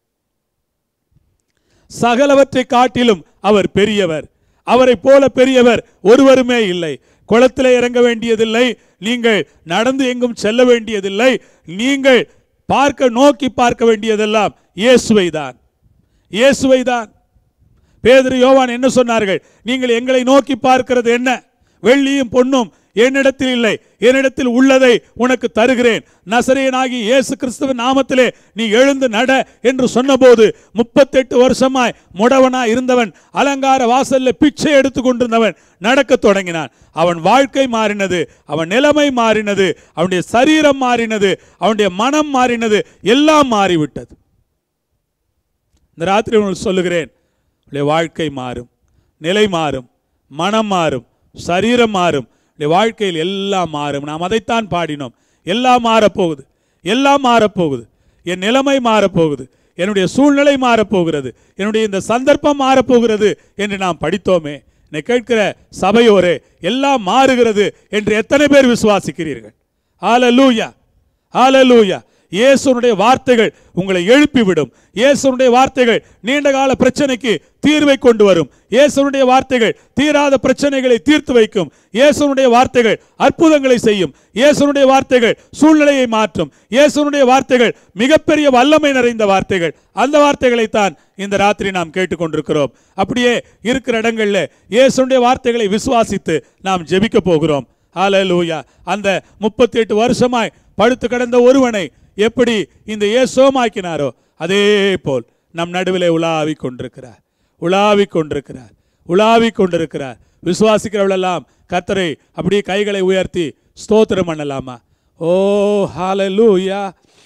சகலவற்றை காட்டிலும் அவர் பெரியவர் அவரைப் போல பெரியவர் ஒருவருமே இல்லை குளத்திலே இறங்க வேண்டியதில்லை நீங்கள் நடந்து எங்கும் செல்ல வேண்டியதில்லை நீங்கள் பார்க்க நோக்கி பார்க்க வேண்டியதெல்லாம் இயேசுவை தான் இயேசுவை தான் பேதுரு யோவான் என்ன சொன்னார்கள் நீங்கள் எங்களை நோக்கி பார்க்கிறது என்ன வெள்ளியும் பொன்னும் என்னிடத்தில் இல்லை என்னிடத்தில் உள்ளதை உனக்கு தருகிறேன் நசரேயனாகி இயேசு கிறிஸ்துவின் நாமத்திலே நீ எழுந்து நட என்று சொன்னபோது முப்பத்தெட்டு வருஷமாய் முடவனாய் இருந்தவன் அலங்கார வாசல்ல பிச்சை எடுத்து கொண்டிருந்தவன் நடக்கத் தொடங்கினான் அவன் வாழ்க்கை மாறினது அவன் நிலைமை மாறினது அவனுடைய சரீரம் மாறினது அவனுடைய மனம் மாறினது எல்லாம் மாறிவிட்டது இந்த ராத்திரி உங்களுக்கு சொல்லுகிறேன் உடைய வாழ்க்கை மாறும் நிலை மாறும் மனம் மாறும் சரீரம் மாறும் உடைய வாழ்க்கையில் எல்லாம் மாறும் நாம் அதைத்தான் பாடினோம் எல்லாம் மாறப்போகுது எல்லாம் மாறப்போகுது என் நிலைமை மாறப்போகுது என்னுடைய சூழ்நிலை மாறப்போகிறது என்னுடைய இந்த சந்தர்ப்பம் மாறப்போகிறது என்று நாம் படித்தோமே என்னை கேட்கிற சபையோரே எல்லாம் மாறுகிறது என்று எத்தனை பேர் விசுவாசிக்கிறீர்கள் ஹalleluya ஹalleluya இயேசுனுடைய வார்த்தைகள் உங்களை எழுப்பிவிடும் இயேசுனுடைய வார்த்தைகள் நீண்ட கால பிரச்சனைக்கு தீர்வை கொண்டு வரும் இயேசுனுடைய வார்த்தைகள் தீராத பிரச்சனைகளை தீர்த்து வைக்கும் இயேசுனுடைய வார்த்தைகள் அற்புதங்களை செய்யும் இயேசுனுடைய வார்த்தைகள் சூழ்நிலையை மாற்றும் இயேசுனுடைய வார்த்தைகள் மிகப்பெரிய வல்லமை நிறைந்த வார்த்தைகள் அந்த வார்த்தைகளைத்தான் இந்த ராத்திரி நாம் கேட்டுக்கொண்டிருக்கிறோம் அப்படியே இருக்கிற இடங்கள்ல இயேசுனுடைய வார்த்தைகளை விசுவாசித்து நாம் ஜெபிக்க போகிறோம் ஹalleluya அந்த முப்பத்தி எட்டு வருஷமாய் படுத்து கிடந்த ஒருவனை எப்படி இந்த இயேசுமாக்கினாரோ அதே போல் நம் நடுவிலே உலாவிக் கொண்டிருக்கிறார் உலாவிக் கொண்டிருக்கிறார் உலாவிக் கொண்டிருக்கிறார் விசுவாசிக்கிறவளெல்லாம் கர்த்தரை அப்படியே கைகளை உயர்த்தி ஸ்தோத்திரம் பண்ணலாமா ஓ ஹalleluya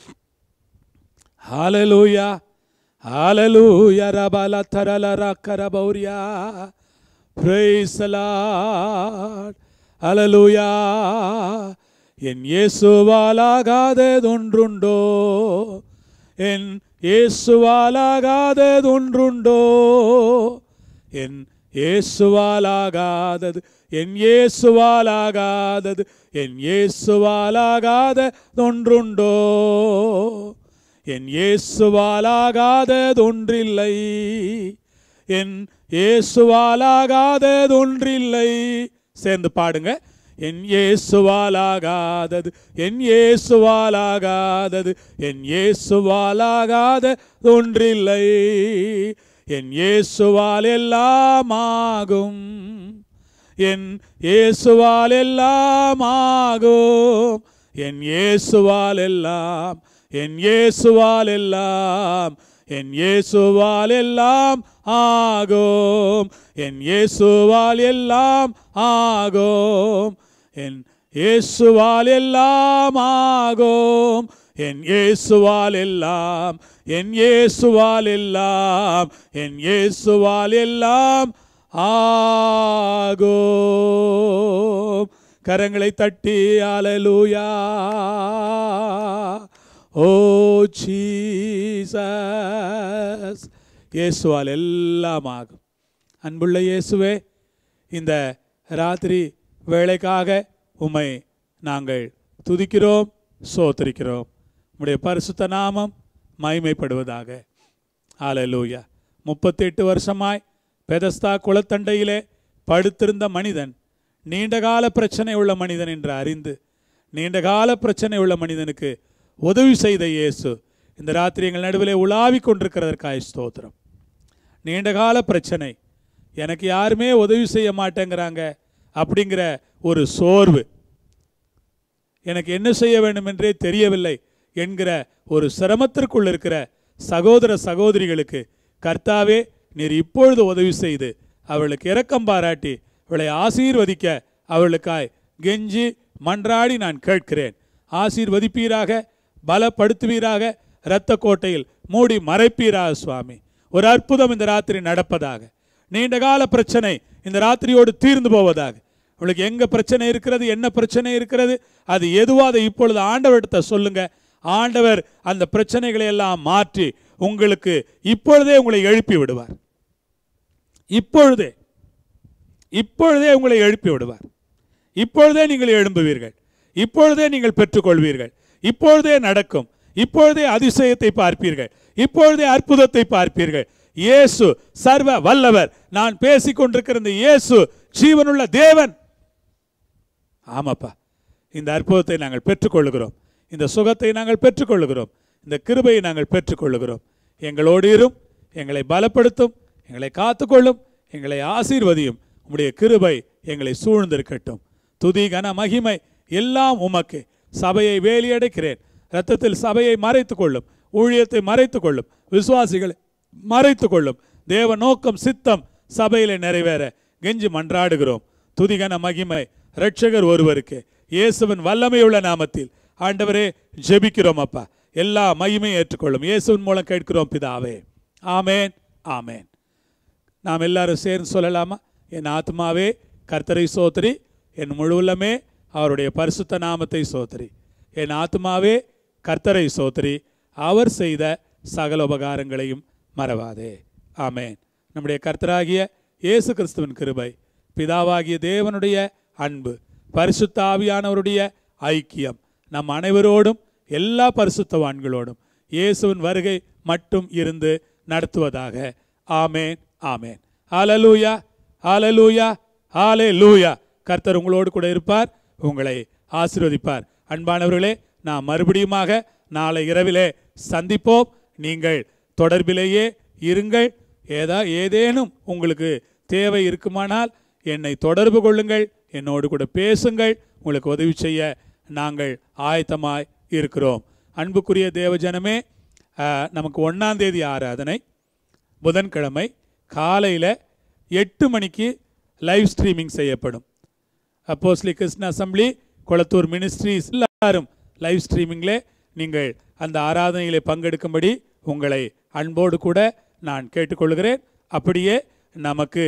ஹalleluya ஹalleluya ரபல தரல ரக்கரபௌரியா praise the lord ஹalleluya என் இயேசுவாலாகாததொன்றுண்டோ என் இயேசுவாலாகாததொன்றுண்டோ என் இயேசுவாலாகாதது என் இயேசுவாலாகாதது என் இயேசுவாலாகாததொன்றுண்டோ என் இயேசுவாலாகாததொன்றில்லை என் இயேசுவாலாகாததொன்றில்லை சேர்ந்து பாடுங்க என் இயேசுவாலாகாதது என் இயேசுவாலாகாதது என் இயேசுவாலாகாத ஒன்றில்லை என் இயேசுவால் எல்லாம் ஆகும் என் இயேசுவால் எல்லாம் ஆகும் என் இயேசுவால் எல்லாம் என் இயேசுவால் எல்லாம் என் இயேசுவால் எல்லாம் ஆகும் என் இயேசுவால் எல்லாம் ஆகும் என் இயேசுவால் எல்லாம் ஆகும் என் இயேசுவால் எல்லாம் என் இயேசுவால் எல்லாம் என் இயேசுவால் எல்லாம் ஆகும் கரங்களை தட்டி அலலூயா ஓ ஜீசஸ் இயேசுவால் எல்லாம் ஆகும் அன்புள்ள இயேசுவே இந்த ராத்திரி வேலைக்காக உம்மை நாங்கள் துதிக்கிறோம் சோத்தரிக்கிறோம் உம்முடைய பரிசுத்த நாமம் மகிமைப்படுவதாக ஆலலூயா முப்பத்தெட்டு வருஷமாய் பெதஸ்தா குளத்தண்டையிலே படுத்திருந்த மனிதன் நீண்டகால பிரச்சனை உள்ள மனிதன் என்று அறிந்து நீண்டகால பிரச்சனை உள்ள மனிதனுக்கு உதவி செய்த இயேசு இந்த ராத்திரி எங்கள் நடுவிலே உலாவிக் கொண்டிருக்கிறதற்காய் ஸ்தோத்திரம் நீண்டகால பிரச்சனை எனக்கு யாருமே உதவி செய்ய மாட்டேங்கிறாங்க அப்படிங்கிற ஒரு சோர்வு எனக்கு என்ன செய்ய வேண்டும் என்றே தெரியவில்லை என்கிற ஒரு சிரமத்திற்குள் இருக்கிற சகோதர சகோதரிகளுக்கு கர்த்தாவே நீர் இப்பொழுது உதவி செய்து அவளுக்கு இரக்கம் பாராட்டி அவளை ஆசீர்வதிக்க அவளுக்காய் கெஞ்சி மன்றாடி நான் கேட்கிறேன் ஆசீர்வதிப்பீராக பலப்படுத்துவீராக இரத்த கோட்டையில் மூடி மறைப்பீராக சுவாமி ஒரு அற்புதம் இந்த ராத்திரி நடப்பதாக நீண்டகால பிரச்சனை இந்த ராத்திரியோடு தீர்ந்து போவதாக உங்களுக்கு எங்க பிரச்சனை இருக்கிறது என்ன பிரச்சனை இருக்கிறது அது எதுவோ அதை இப்பொழுது ஆண்டவர்கிட்ட சொல்லுங்க ஆண்டவர் அந்த பிரச்சனைகளை எல்லாம் மாற்றி உங்களுக்கு இப்பொழுதே உங்களை எழுப்பி விடுவார் இப்பொழுதே இப்பொழுதே உங்களை எழுப்பி விடுவார் இப்பொழுதே நீங்கள் எழும்புவீர்கள் இப்பொழுதே நீங்கள் பெற்றுக்கொள்வீர்கள் இப்பொழுதே நடக்கும் இப்பொழுதே அதிசயத்தை பார்ப்பீர்கள் இப்பொழுதே அற்புதத்தை பார்ப்பீர்கள் இயேசு சர்வ வல்லவர் நான் பேசிக் கொண்டிருக்கிற இந்த இயேசு ஜீவனுள்ள தேவன் ஆமாப்பா இந்த அற்புதத்தை நாங்கள் பெற்றுக்கொள்கிறோம் இந்த சுகத்தை நாங்கள் பெற்றுக்கொள்கிறோம் இந்த கிருபையை நாங்கள் பெற்றுக்கொள்கிறோம் எங்களோடு இரும் எங்களை பலப்படுத்தும் எங்களை காத்துக்கொள்ளும் எங்களை ஆசீர்வதியும் உம்முடைய கிருபை எங்களை சூழ்ந்திருக்கட்டும் துதி கன மகிமை எல்லாம் உமக்கு சபையை வேலியடைக்கிறேன் இரத்தத்தில் சபையை மறைத்துக் கொள்ளும் ஊழியத்தை மறைத்துக் கொள்ளும் விசுவாசிகளை மறைத்துக் கொள்ளும் தேவ நோக்கம் சித்தம் சபையிலே நிறைவேற கெஞ்சி மன்றாடுகிறோம் துதிகன மகிமை இரட்சகர் ஒருவருக்கு இயேசுவின் வல்லமையுள்ள நாமத்தில் ஆண்டவரே ஜெபிக்கிறோம் அப்பா எல்லா மகிமையும் ஏற்றுக்கொள்ளும் இயேசுவின் மூலம் கேட்கிறோம் பிதாவே ஆமேன் ஆமேன் நாம் எல்லாரும் சேர்ந்து சொல்லலாமா என் ஆத்மாவே கர்த்தரை சோத்திரி என் முழு உள்ளமே அவருடைய பரிசுத்த நாமத்தை சோத்திரி என் ஆத்மாவே கர்த்தரை சோத்திரி அவர் செய்த சகல உபகாரங்களையும் மறவாதே ஆமேன் நம்முடைய கர்த்தராகிய இயேசு கிறிஸ்துவின் கிருபை பிதாவாகிய தேவனுடைய அன்பு பரிசுத்த ஆவியானவருடைய ஐக்கியம் நம் அனைவரோடும் எல்லா பரிசுத்தவான்களோடும் இயேசுவின் வருகை மட்டும் இருந்து நடத்துவதாக ஆமேன் ஆமேன் ஹalleluya ஹalleluya ஹalleluya கர்த்தர் உங்களோடு கூட இருப்பார் உங்களை ஆசீர்வதிப்பார் அன்பானவர்களே நாம் மறுபடியுமாக நாளை இரவிலே சந்திப்போம் நீங்கள் தொடர்பிலேயே இருங்கள் ஏதா ஏதேனும் உங்களுக்கு தேவை இருக்குமானால் என்னை தொடர்பு கொள்ளுங்கள் என்னோடு கூட பேசுங்கள் உங்களுக்கு உதவி செய்ய நாங்கள் ஆயத்தமாய் இருக்கிறோம் அன்புக்குரிய தேவஜனமே ஆஹ், நமக்கு ஒன்றாம் தேதி ஆராதனை புதன்கிழமை காலையில் எட்டு மணிக்கு லைவ் ஸ்ட்ரீமிங் செய்யப்படும் அப்போஸ்லி கிருஷ்ண அசம்பிளி கொளத்தூர் மினிஸ்ட்ரிஸ் எல்லாரும் லைவ் ஸ்ட்ரீமிங்கில் நீங்கள் அந்த ஆராதனையிலே பங்கெடுக்கும்படி உங்களை அன்போடு கூட நான் கேட்டுக்கொள்கிறேன் அப்படியே நமக்கு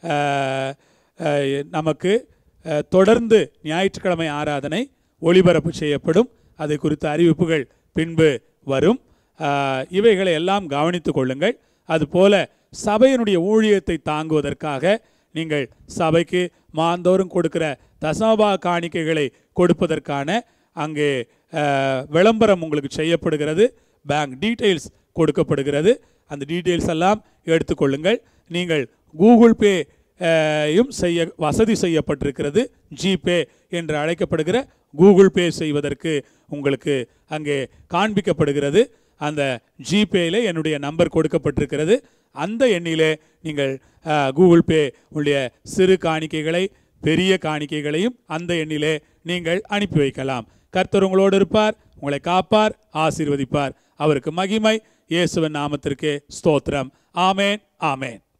ஆஹ், ஆஹ், நமக்கு ஆஹ், தொடர்ந்து ஞாயிற்றுக்கிழமை ஆராதனை ஒளிபரப்பு செய்யப்படும் அதை குறித்த அறிவிப்புகள் பின்பு வரும் ஆஹ், இவைகளை எல்லாம் கவனித்துக் கொள்ளுங்கள் அதுபோல சபையினுடைய ஊழியத்தை தாங்குவதற்காக நீங்கள் சபைக்கு மாந்தோறும் கொடுக்கிற தசமபா காணிக்கைகளை கொடுப்பதற்கான அங்கே அஹ், விளம்பரம் உங்களுக்கு செய்யப்படுகிறது பேங்க் டீட்டெயில்ஸ் கொடுக்கப்படுகிறது அந்த டீட்டெயில்ஸ் எல்லாம் எடுத்துக்கொள்ளுங்கள் நீங்கள் கூகுள் பே அஹ், யும் செய்ய வசதி செய்யப்பட்டிருக்கிறது ஜிபே என்று அழைக்கப்படுகிற கூகுள் பே செய்வதற்கு உங்களுக்கு அங்கே காண்பிக்கப்படுகிறது அந்த ஜிபேயில் என்னுடைய நம்பர் கொடுக்கப்பட்டிருக்கிறது அந்த எண்ணிலே நீங்கள் அஹ், கூகுள் பே உடைய சிறு காணிக்கைகளை பெரிய காணிக்கைகளையும் அந்த எண்ணிலே நீங்கள் அனுப்பி வைக்கலாம் கர்த்தர் உங்களோடு இருப்பார் உங்களை காப்பார் ஆசீர்வதிப்பார் அவருக்கு மகிமை இயேசுவின் நாமத்திற்கு ஸ்தோத்திரம் ஆமேன் ஆமேன்